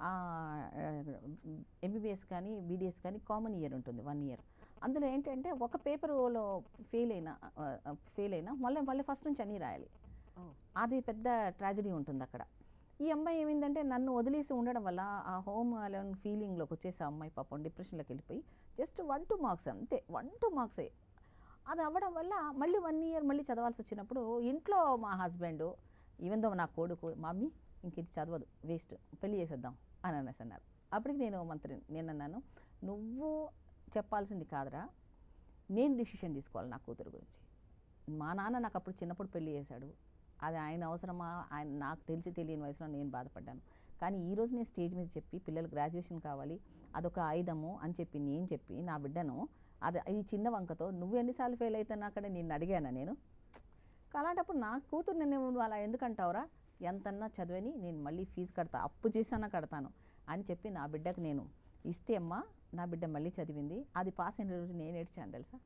ఎంబీబీఎస్ కానీ బీడీఎస్ కానీ కామన్ ఇయర్ ఉంటుంది వన్ ఇయర్ అందులో ఏంటంటే ఒక పేపర్లో ఫెయిల్ అయినా ఫెయిల్ అయినా మళ్ళీ మళ్ళీ ఫస్ట్ నుంచి అన్నీ రాయాలి ఓ, అది పెద్ద ట్రాజడీ ఉంటుంది అక్కడ ఈ అమ్మాయి ఏమైందంటే నన్ను వదిలేసి ఉండడం వల్ల ఆ హోమ్ అలోన్ ఫీలింగ్లోకి వచ్చేసి ఆ అమ్మాయి పాపం డిప్రెషన్లోకి వెళ్ళిపోయి జస్ట్ వన్ టూ మార్క్స్ అంతే వన్ టూ మార్క్సే అది అవ్వడం వల్ల మళ్ళీ వన్ ఇయర్ మళ్ళీ చదవాల్సి వచ్చినప్పుడు ఇంట్లో మా హస్బెండ్ ఈవెన్ దో నా కొడుకు మమ్మీ ఇంక ఇది చదవదు వేస్ట్ పెళ్లి చేసేద్దాం అని అనేసి అన్నారు అప్పటికి నేను మంత్రి నేను అన్నాను నువ్వు చెప్పాల్సింది కాదురా నేను డిసిషన్ తీసుకోవాలి నా కూతురు గురించి మా నాన్న నాకు అప్పుడు చిన్నప్పుడు పెళ్లి చేశాడు అది ఆయన అవసరమా ఆయన నాకు తెలిసి తెలియని వయసులో నేను బాధపడ్డాను కానీ ఈ రోజు నేను స్టేజ్ మీద చెప్పి పిల్లలు గ్రాడ్యుయేషన్ కావాలి అదొక ఆయుధము అని చెప్పి నేను చెప్పి నా బిడ్డను అది ఈ చిన్న వంకతో నువ్వు ఎన్నిసార్లు ఫెయిల్ అవుతున్నా అక్కడ నేను అడిగానా నేను అలాంటప్పుడు నా కూతురు నేను నువ్వు అలా ఎందుకు అంటావురా ఎంతన్నా చదివని నేను మళ్ళీ ఫీజు కడతా అప్పు చేసానా కడతాను అని చెప్పి నా బిడ్డకు నేను ఇస్తే అమ్మా నా బిడ్డ మళ్ళీ చదివింది అది పాస్ అయిన రోజు నేను ఏడ్చాను తెలుసా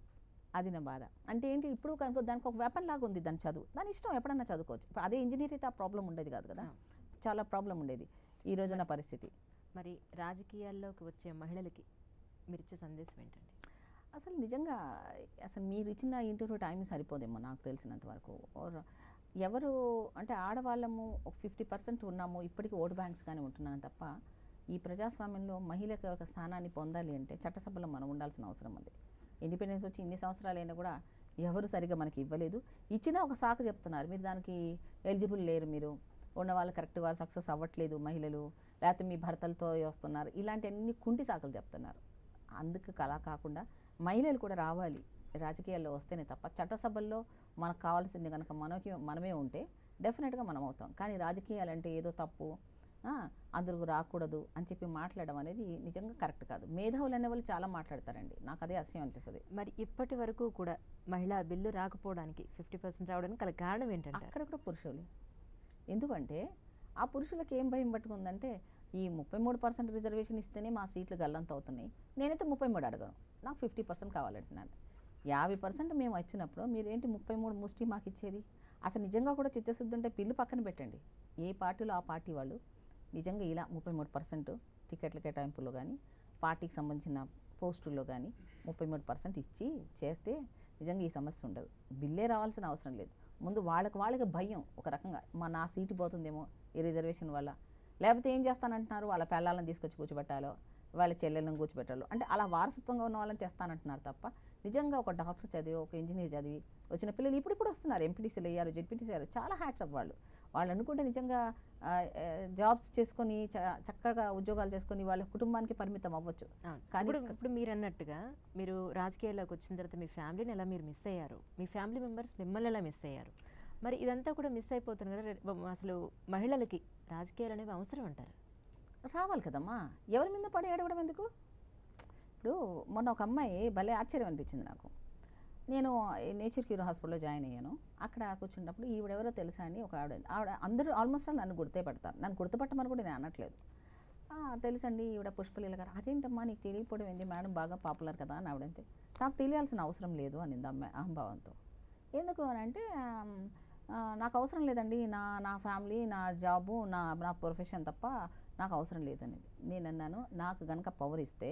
అది నా బాధ అంటే ఏంటి ఇప్పుడు కనుక దానికి ఒక వెపన్ లాగా ఉంది దాని చదువు దాని ఇష్టం ఎప్పుడన్నా చదువుకోవచ్చు ఇప్పుడు అదే ఇంజనీర్ అయితే ఆ ప్రాబ్లం ఉండేది కాదు కదా చాలా ప్రాబ్లం ఉండేది ఈ రోజున పరిస్థితి మరి రాజకీయాల్లోకి వచ్చే మహిళలకి మీరు ఇచ్చే సందేశం ఏంటండి అసలు నిజంగా అసలు మీరు ఇచ్చిన ఇంటర్వ్యూ టైం సరిపోదేమో నాకు తెలిసినంత వరకు Or ఎవరు అంటే ఆడవాళ్ళము ఒక ఫిఫ్టీ పర్సెంట్ ఉన్నాము ఇప్పటికీ ఓట్ బ్యాంక్స్ కానీ ఉంటున్నాను తప్ప ఈ ప్రజాస్వామ్యంలో మహిళకి ఒక స్థానాన్ని పొందాలి అంటే చట్టసభలో మనం ఉండాల్సిన అవసరం ఉంది ఇండిపెండెన్స్ వచ్చి ఇన్ని సంవత్సరాలైనా కూడా ఎవరు సరిగా మనకి ఇవ్వలేదు ఇచ్చినా ఒక సాకు చెప్తున్నారు మీరు దానికి ఎలిజిబుల్ లేరు మీరు ఉన్న వాళ్ళు కరెక్ట్ వాళ్ళు సక్సెస్ అవ్వట్లేదు మహిళలు లేకపోతే మీ భర్తలతో వస్తున్నారు ఇలాంటి అన్ని కుంటి సాకులు చెప్తున్నారు అందుకు అలా కాకుండా మహిళలు కూడా రావాలి రాజకీయాల్లో వస్తేనే తప్ప చట్టసభల్లో మనకు కావాల్సింది కనుక మనకి మనమే ఉంటే డెఫినెట్గా మనం అవుతాం కానీ రాజకీయాలంటే ఏదో తప్పు ఆ, అందరూ రాకూడదు అని చెప్పి మాట్లాడడం అనేది నిజంగా కరెక్ట్ కాదు మేధావులు అనే వాళ్ళు చాలా మాట్లాడతారండి నాకు అదే అసహ్యం అనిపిస్తుంది మరి ఇప్పటి వరకు కూడా మహిళా బిల్లు రాకపోవడానికి ఫిఫ్టీ పర్సెంట్ రావడానికి గల కారణం ఏంటంటారు అక్కడ కూడా పురుషులే ఎందుకంటే ఆ పురుషులకి ఏం భయం పట్టుకుందంటే ఈ ముప్పై మూడు పర్సెంట్ రిజర్వేషన్ ఇస్తేనే మా సీట్లు గల్లంత అవుతున్నాయి నేనైతే ముప్పై మూడు అడగను నాకు ఫిఫ్టీ పర్సెంట్ కావాలంటున్నాను యాభై పర్సెంట్ మేము వచ్చినప్పుడు మీరేంటి ముప్పై మూడు ముష్టి మాకు ఇచ్చేది అసలు నిజంగా కూడా చిత్తశుద్ధి ఉంటే పిల్లు పక్కన పెట్టండి ఏ పార్టీలో ఆ పార్టీ వాళ్ళు నిజంగా ఇలా ముప్పై మూడు పర్సెంట్ టికెట్ల కేటాయింపులో కానీ పార్టీకి సంబంధించిన పోస్టుల్లో కానీ ముప్పై మూడు పర్సెంట్ ఇచ్చి చేస్తే నిజంగా ఈ సమస్య ఉండదు బిల్లే రావాల్సిన అవసరం లేదు ముందు వాళ్ళకి వాళ్ళకి భయం ఒక రకంగా మా నా సీటు పోతుందేమో ఈ రిజర్వేషన్ వల్ల లేకపోతే ఏం చేస్తానంటున్నారు వాళ్ళ పిల్లలను తీసుకొచ్చి కూర్చోబెట్టాలో వాళ్ళ చెల్లెలను కూర్చోబెట్టాలో అంటే అలా వారసత్వంగా ఉన్న వాళ్ళని తెస్తానంటున్నారు తప్ప నిజంగా ఒక డాక్టర్ చదివి ఒక ఇంజనీర్ చదివి వచ్చిన పిల్లలు ఇప్పుడు ఇప్పుడు వస్తున్నారు ఎంపీటీసీలు అయ్యారు జెడ్పీటీసీ అయ్యారు చాలా హ్యాట్స్ అప్ వాళ్ళు వాళ్ళు అనుకుంటే నిజంగా ఆ, ఆ, జాబ్స్ చేసుకొని చ- చక్కగా ఉద్యోగాలు చేసుకొని వాళ్ళ కుటుంబానికి పరిమితం అవ్వచ్చు అవును. కానీ ఇప్పుడు ఇప్పుడు మీరు అన్నట్టుగా మీరు రాజకీయాల్లోకి వచ్చిన తర్వాత మీ ఫ్యామిలీని ఎలా మీరు మిస్ అయ్యారు మీ ఫ్యామిలీ మెంబర్స్ మిమ్మల్ని ఎలా మిస్ అయ్యారు మరి ఇదంతా కూడా మిస్ అయిపోతుంది కదా రే- అసలు మహిళలకి రాజకీయాలు అనేవి అవసరం అంటారు రావాలి కదమ్మా ఎవరి మీద పడి ఏడవడం ఎందుకు ఇప్పుడు మొన్న ఒక అమ్మాయి భలే ఆశ్చర్యం అనిపించింది నాకు నేను నేచర్ క్యూర్ హాస్పిటల్లో జాయిన్ అయ్యాను అక్కడ కూర్చున్నప్పుడు ఈవిడెవరో తెలుసా అని ఒక ఆవిడ ఆవిడ అందరూ ఆల్మోస్ట్ నన్ను గుర్తుపడతారు నన్ను గుర్తుపట్టమని కూడా నేను అనట్లేదు "ఆ, తెలుసండి ఈవిడ పుష్పలీల గారు అదేంటమ్మా నీకు తెలియకపోవడం ఏంది మేడం బాగా పాపులర్ కదా అని ఆవిడంతే నాకు తెలియాల్సిన అవసరం లేదు అనింది అమ్మాయి అహంభావంతో ఎందుకు అని అంటే "ఆమ్, ఆ, నాకు అవసరం లేదండి నా నా ఫ్యామిలీ నా జాబు నా నా ప్రొఫెషన్ తప్ప నాకు అవసరం లేదనేది నేను అన్నాను నాకు గనక పవర్ ఇస్తే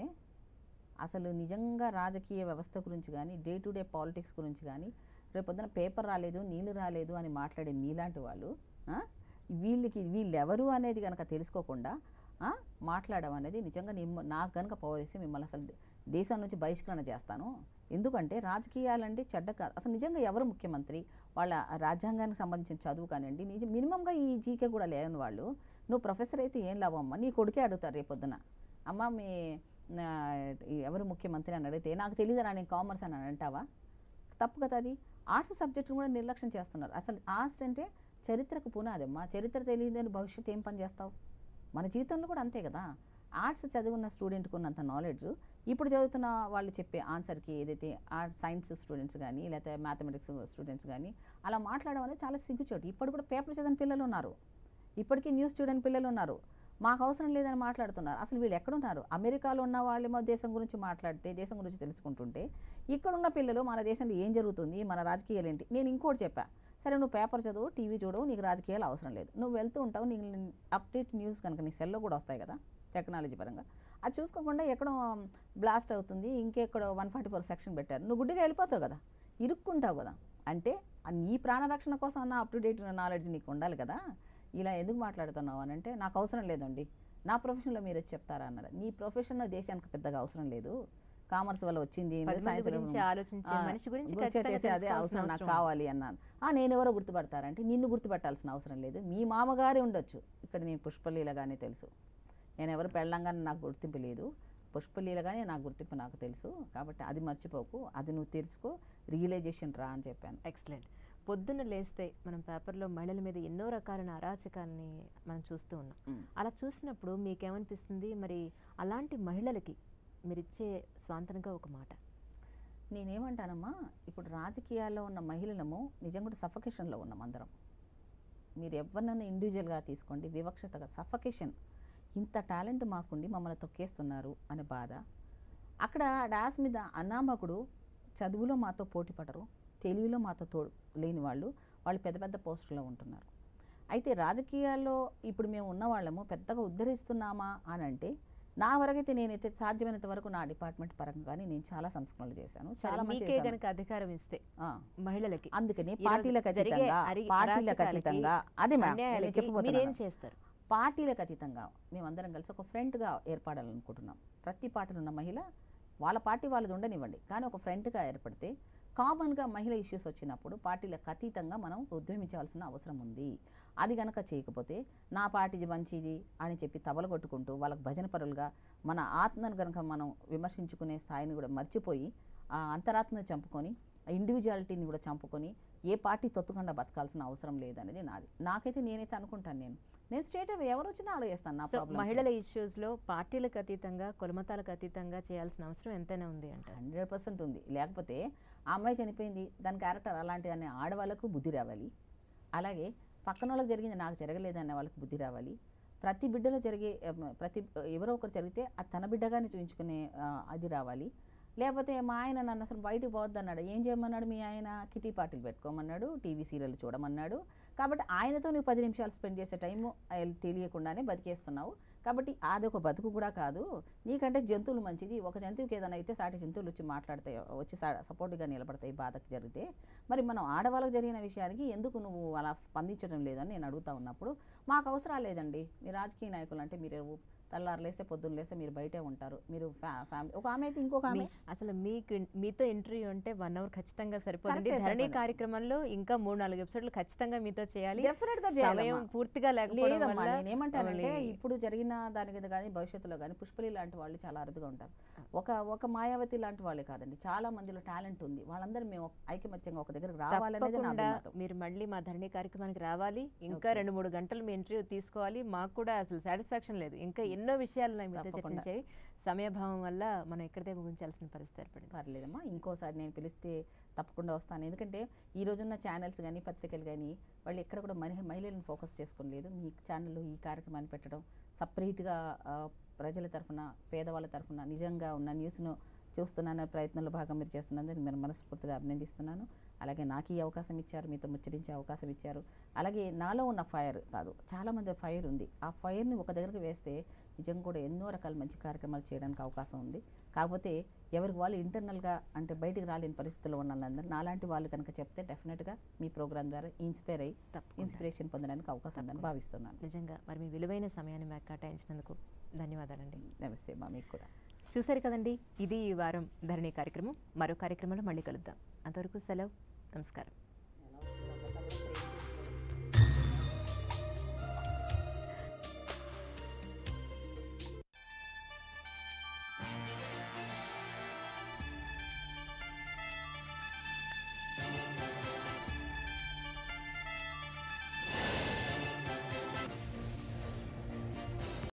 అసలు నిజంగా రాజకీయ వ్యవస్థ గురించి కానీ డే టు డే పాలిటిక్స్ గురించి కానీ రేపొద్దున పేపర్ రాలేదు నీళ్ళు రాలేదు అని మాట్లాడే మీలాంటి వాళ్ళు ఆ, వీళ్ళకి వీళ్ళెవరు అనేది కనుక తెలుసుకోకుండా ఆ, మాట్లాడడం అనేది నిజంగా నిమ్మ నాకు కనుక పవర్ ఇస్తే మిమ్మల్ని అసలు దేశం నుంచి బహిష్కరణ చేస్తాను ఎందుకంటే రాజకీయాలంటే చెడ్డ కాదు అసలు నిజంగా ఎవరు ముఖ్యమంత్రి వాళ్ళ రాజ్యాంగానికి సంబంధించిన చదువు కానివ్వండి నిజ మినిమంగా ఈ జీకే కూడా లేని వాళ్ళు నువ్వు ప్రొఫెసర్ అయితే ఏం లాభం అమ్మా నీ కొడుకే అడుగుతారు రేపొద్దున అమ్మ మీ ఆ, ఎవరు ముఖ్యమంత్రి అని అడిగితే నాకు తెలియదురా నేను కామర్స్ అని అంటావా తప్పు కదా అది ఆర్ట్స్ సబ్జెక్టును కూడా నిర్లక్ష్యం చేస్తున్నారు అసలు ఆర్ట్స్ అంటే చరిత్రకు పునాదమ్మా చరిత్ర తెలియదని భవిష్యత్తు ఏం పని చేస్తావు మన జీవితంలో కూడా అంతే కదా ఆర్ట్స్ చదివిన స్టూడెంట్కి ఉన్నంత నాలెడ్జ్ ఇప్పుడు చదువుతున్న వాళ్ళు చెప్పే ఆన్సర్కి ఏదైతే ఆర్ట్స్ సైన్స్ స్టూడెంట్స్ కానీ లేకపోతే మ్యాథమెటిక్స్ స్టూడెంట్స్ కానీ అలా మాట్లాడడం అనేది చాలా సిగ్గుచోటు ఇప్పుడు కూడా పేపర్ చదివిన పిల్లలు ఉన్నారు ఇప్పటికీ న్యూస్ స్టూడెంట్ పిల్లలు ఉన్నారు మాకు అవసరం లేదని మాట్లాడుతున్నారు అసలు వీళ్ళు ఎక్కడున్నారు అమెరికాలో ఉన్న వాళ్ళేమో దేశం గురించి మాట్లాడితే దేశం గురించి తెలుసుకుంటుంటే ఇక్కడున్న పిల్లలు మన దేశంలో ఏం జరుగుతుంది మన రాజకీయాలు ఏంటి నేను ఇంకోటి చెప్పా సరే నువ్వు పేపర్ చదువు టీవీ చూడవు నీకు రాజకీయాలు అవసరం లేదు నువ్వు వెళ్తూ ఉంటావు నీకు అప్డేట్ న్యూస్ కనుక నీ సెల్లో కూడా వస్తాయి కదా టెక్నాలజీ పరంగా అది చూసుకోకుండా ఎక్కడో బ్లాస్ట్ అవుతుంది ఇంకెక్కడో వన్ ఫార్టీ ఫోర్ సెక్షన్ పెట్టారు నువ్వు గుడ్డిగా వెళ్ళిపోతావు కదా ఇరుక్కుంటావు కదా అంటే ఆ నీ ప్రాణరక్షణ కోసం అన్న అప్ టు డేట్ నాలెడ్జ్ నీకు ఉండాలి కదా ఇలా ఎందుకు మాట్లాడుతున్నావు అని అంటే నాకు అవసరం లేదండి నా ప్రొఫెషన్లో మీరు వచ్చి చెప్తారా అన్నారు నీ ప్రొఫెషన్ దేశానికి పెద్దగా అవసరం లేదు కామర్స్ వల్ల వచ్చింది పది మంది science లో- గురించి ఆలోచించే ఆ, మనిషి గురించి గురించి ఖచ్చితంగా చేసే అదే తెలుసుకోవాల్సిన అవసరం నాకు అవసరం కావాలి అన్నాను ఆ నేను ఎవరో గుర్తుపడతారంటే నిన్ను గుర్తుపట్టాల్సిన అవసరం లేదు మీ మామగారే ఉండొచ్చు ఇక్కడ నేను పుష్పలీలగానే తెలుసు నేను ఎవరు పెళ్ళంగానే నాకు గుర్తింపు లేదు పుష్పలీలగానే నాకు గుర్తింపు నాకు తెలుసు కాబట్టి అది మర్చిపోకు అది నువ్వు తెలుసుకో రియలైజేషన్ రా అని చెప్పాను ఎక్సలెంట్ పొద్దున్న లేస్తే మనం పేపర్లో మహిళల మీద ఎన్నో రకాలైన అరాచకాలని మనం చూస్తూ ఉన్నాం మ్. అలా చూసినప్పుడు మీకేమనిపిస్తుంది మరి అలాంటి మహిళలకి మీరిచ్చే స్వాంతనగా ఒక మాట నేనేమంటానమ్మా ఇప్పుడు రాజకీయాల్లో ఉన్న మహిళలము నిజంగా కూడా సఫకేషన్లో ఉన్నాం అందరం మీరు ఎవరినైనా ఇండివిజువల్గా తీసుకోండి వివక్షతగా సఫకేషన్ ఇంత టాలెంట్ మాకుండి మమ్మల్ని తొక్కేస్తున్నారు అనే బాధ అక్కడ డాస్ మీద అన్నామకుడు చదువులో మాతో పోటీ పడరు తెలివిలో మాతో తో లేని వాళ్ళు వాళ్ళు పెద్ద పెద్ద పోస్టుల్లో ఉంటున్నారు అయితే రాజకీయాల్లో ఇప్పుడు మేము ఉన్న వాళ్ళము పెద్దగా ఉద్ధరిస్తున్నామా అని అంటే నా వరకైతే నేనైతే సాధ్యమైనంత వరకు నా డిపార్ట్మెంట్ పరంగా కానీ నేను చాలా సంస్కరణలు చేశాను చాలా మంది మీకే చేశాను. గనక అధికారం ఇస్తే ఆ. మహిళలకి అందుకని ఈరోజు పార్టీలకు జరిగే అతీతంగా అరి- పార్టీలకు అరాచకాలకి, అతీతంగా అదే మ్యామ్ నేను అన్యాయాలకి చెప్పబోతున్నాను మీరేం చేస్తారు పార్టీలకు అతీతంగా మేమందరం కలిసి ఒక ఫ్రంట్గా ఏర్పడాలనుకుంటున్నాం ప్రతి పార్టీలో ఉన్న మహిళ వాళ్ళ పార్టీ వాళ్ళది ఉండనివ్వండి కానీ ఒక ఫ్రంట్గా ఏర్పడితే కామన్గా మహిళ ఇష్యూస్ వచ్చినప్పుడు పార్టీలకు అతీతంగా మనం ఉద్యమించాల్సిన అవసరం ఉంది అది గనక చేయకపోతే నా పార్టీది మంచిది అని చెప్పి తబల కొట్టుకుంటూ వాళ్ళకి భజన పరులుగా మన ఆత్మను గనక మనం విమర్శించుకునే స్థాయిని కూడా మర్చిపోయి ఆ అంతరాత్మని చంపుకొని ఆ ఇండివిజువాలిటీని కూడా చంపుకొని ఏ పార్టీ తొత్తుకుండా బతకాల్సిన అవసరం లేదనేది నాది నాకైతే నేనైతే అనుకుంటాను నేను నేను స్టేట్ అవే ఎవరు వచ్చినా అడిగేస్తాను నా సో ప్రాబ్లమ్స్ మహిళల ఇష్యూస్ లో పార్టీలకు అతీతంగా కులమతాలకు అతీతంగా చేయాల్సిన అవసరం ఎంతైనా ఉంది అంటారు హండ్రెడ్ పర్సెంట్ ఉంది లేకపోతే ఆ అమ్మాయి చనిపోయింది దాని క్యారెక్టర్ అలాంటిది అనే ఆడవాళ్ళకు బుద్ధి రావాలి అలాగే పక్కన వాళ్ళకి జరిగింది నాకు జరగలేదు అనే వాళ్ళకి బుద్ధి రావాలి ప్రతి బిడ్డలో జరిగే ఎం, ప్రతి ఎవరో ఒకరు జరిగితే అది తన బిడ్డగానే చూపించుకునే ఆ, అది రావాలి లేకపోతే మా ఆయన నన్ను అసలు బయటికి పోవద్దు అన్నాడు ఏం చేయమన్నాడు మీ ఆయన కిటీ పార్టీలు పెట్టుకోమన్నాడు టీవీ సీరియల్ చూడమన్నాడు కాబట్టి ఆయనతో నువ్వు పది నిమిషాలు స్పెండ్ చేసే టైము తెలియకుండానే బతికేస్తున్నావు కాబట్టి అదొక బతుకు కూడా కాదు నీకంటే జంతువులు మంచిది ఒక జంతువుకి ఏదైనా అయితే సాటి జంతువులు వచ్చి మాట్లాడతాయి వచ్చి సపోర్ట్గా నిలబడతాయి బాధకు జరిగితే మరి మనం ఆడవాళ్ళకు జరిగిన విషయానికి ఎందుకు నువ్వు అలా స్పందించడం లేదని నేను అడుగుతా ఉన్నప్పుడు మాకు అవసరం లేదండి మీ రాజకీయ నాయకులు అంటే మీరు తెల్లారు లేస్తే పొద్దున్న లేస్తే మీరు బయటే ఉంటారు మీరు ఫ్యా ఫ్యామిలీ ఒక ఆమె అయితే ఇంకొక ఆమె మీ- అసలు మీకు ఇన్- మీతో ఇంటర్వ్యూ ఉంటే వన్ అవర్ ఖచ్చితంగా సరిపోతుంది కరెక్టే ధరణి సరిపోతుంది. కార్యక్రమంలో ఇంకా మూడు నాలుగు ఎపిసోడ్లు ఖచ్చితంగా మీతో చేయాలి డెఫినెట్ గా సమయం చేయాలమ్మా. పూర్తిగా లేకపోవడం లేదమ్మా వల్ల నేనేమంటానంటే మమ్మల్ని- ఇప్పుడు జరిగిన దాని మీద కానీ భవిష్యత్తులో కానీ పుష్పలి లాంటి వాళ్ళు చాలా అరుదుగా ఉంటారు ఒక ఒక మాయావతి లాంటి వాళ్ళే కాదండి చాలా మందిలో టాలెంట్ ఉంది వాళ్ళందరూ మేము ఐకమత్యంగా ఒక దగ్గరకు రావాలనేది నా తప్పకుండా అభిమతం మీరు మళ్ళీ మా ధరణి కార్యక్రమానికి రావాలి ఇంకా రెండు మూడు గంటలు మీ ఇంటర్వ్యూ తీసుకోవాలి మాకు కూడా అసలు సాటిస్ఫాక్షన్ లేదు ఇంకా ఎన్నో విషయాలు ఉన్నాయి మీతో తప్పకుండా. చర్చించేవి సమయభావం వల్ల మనం ఇక్కడిదే ముగించాల్సిన పరిస్థితి ఏర్పడింది పర్లేదమ్మా ఇంకోసారి నేను పిలిస్తే తప్పకుండా వస్తాను ఎందుకంటే ఈ రోజున్న ఛానల్స్ కానీ పత్రికలు కానీ వాళ్ళు ఎక్కడ కూడా మహిళ మహిళలను ఫోకస్ చేసుకోలేదు మీ ఛానల్లో ఈ కార్యక్రమాన్ని పెట్టడం సపరేట్గా ప్రజల తరఫున పేదవాళ్ళ తరఫున నిజంగా ఉన్న న్యూస్ను చూస్తున్నాను ప్రయత్నంలో భాగం మీరు చేస్తున్నందుకు నేను మనస్ఫూర్తిగా అభినందిస్తున్నాను అలాగే నాకు ఈ అవకాశం ఇచ్చారు మీతో ముచ్చరించే అవకాశం ఇచ్చారు అలాగే నాలో ఉన్న ఫైర్ కాదు చాలామంది ఫైర్ ఉంది ఆ ఫైర్ని ఒక దగ్గరికి వేస్తే నిజంగా కూడా ఎన్నో రకాల మంచి కార్యక్రమాలు చేయడానికి అవకాశం ఉంది కాకపోతే ఎవరికి వాళ్ళు ఇంటర్నల్గా అంటే బయటికి రాలేని పరిస్థితుల్లో ఉన్న వాళ్ళందరూ నాలాంటి వాళ్ళు కనుక చెప్తే డెఫినెట్గా మీ ప్రోగ్రామ్ ద్వారా ఇన్స్పైర్ అయ్యి తప్పకుండా. ఇన్స్పిరేషన్ పొందడానికి అవకాశం ఉందని భావిస్తున్నాను నిజంగా మరి మీ విలువైన సమయాన్ని మాకు కేటాయించినందుకు ధన్యవాదాలండి నమస్తే మా మీకు కూడా చూశారు కదండి ఇది ఈ వారం ధరణి కార్యక్రమం మరో కార్యక్రమంలో మళ్ళీ కలుద్దాం అంతవరకు సెలవు నమస్కారం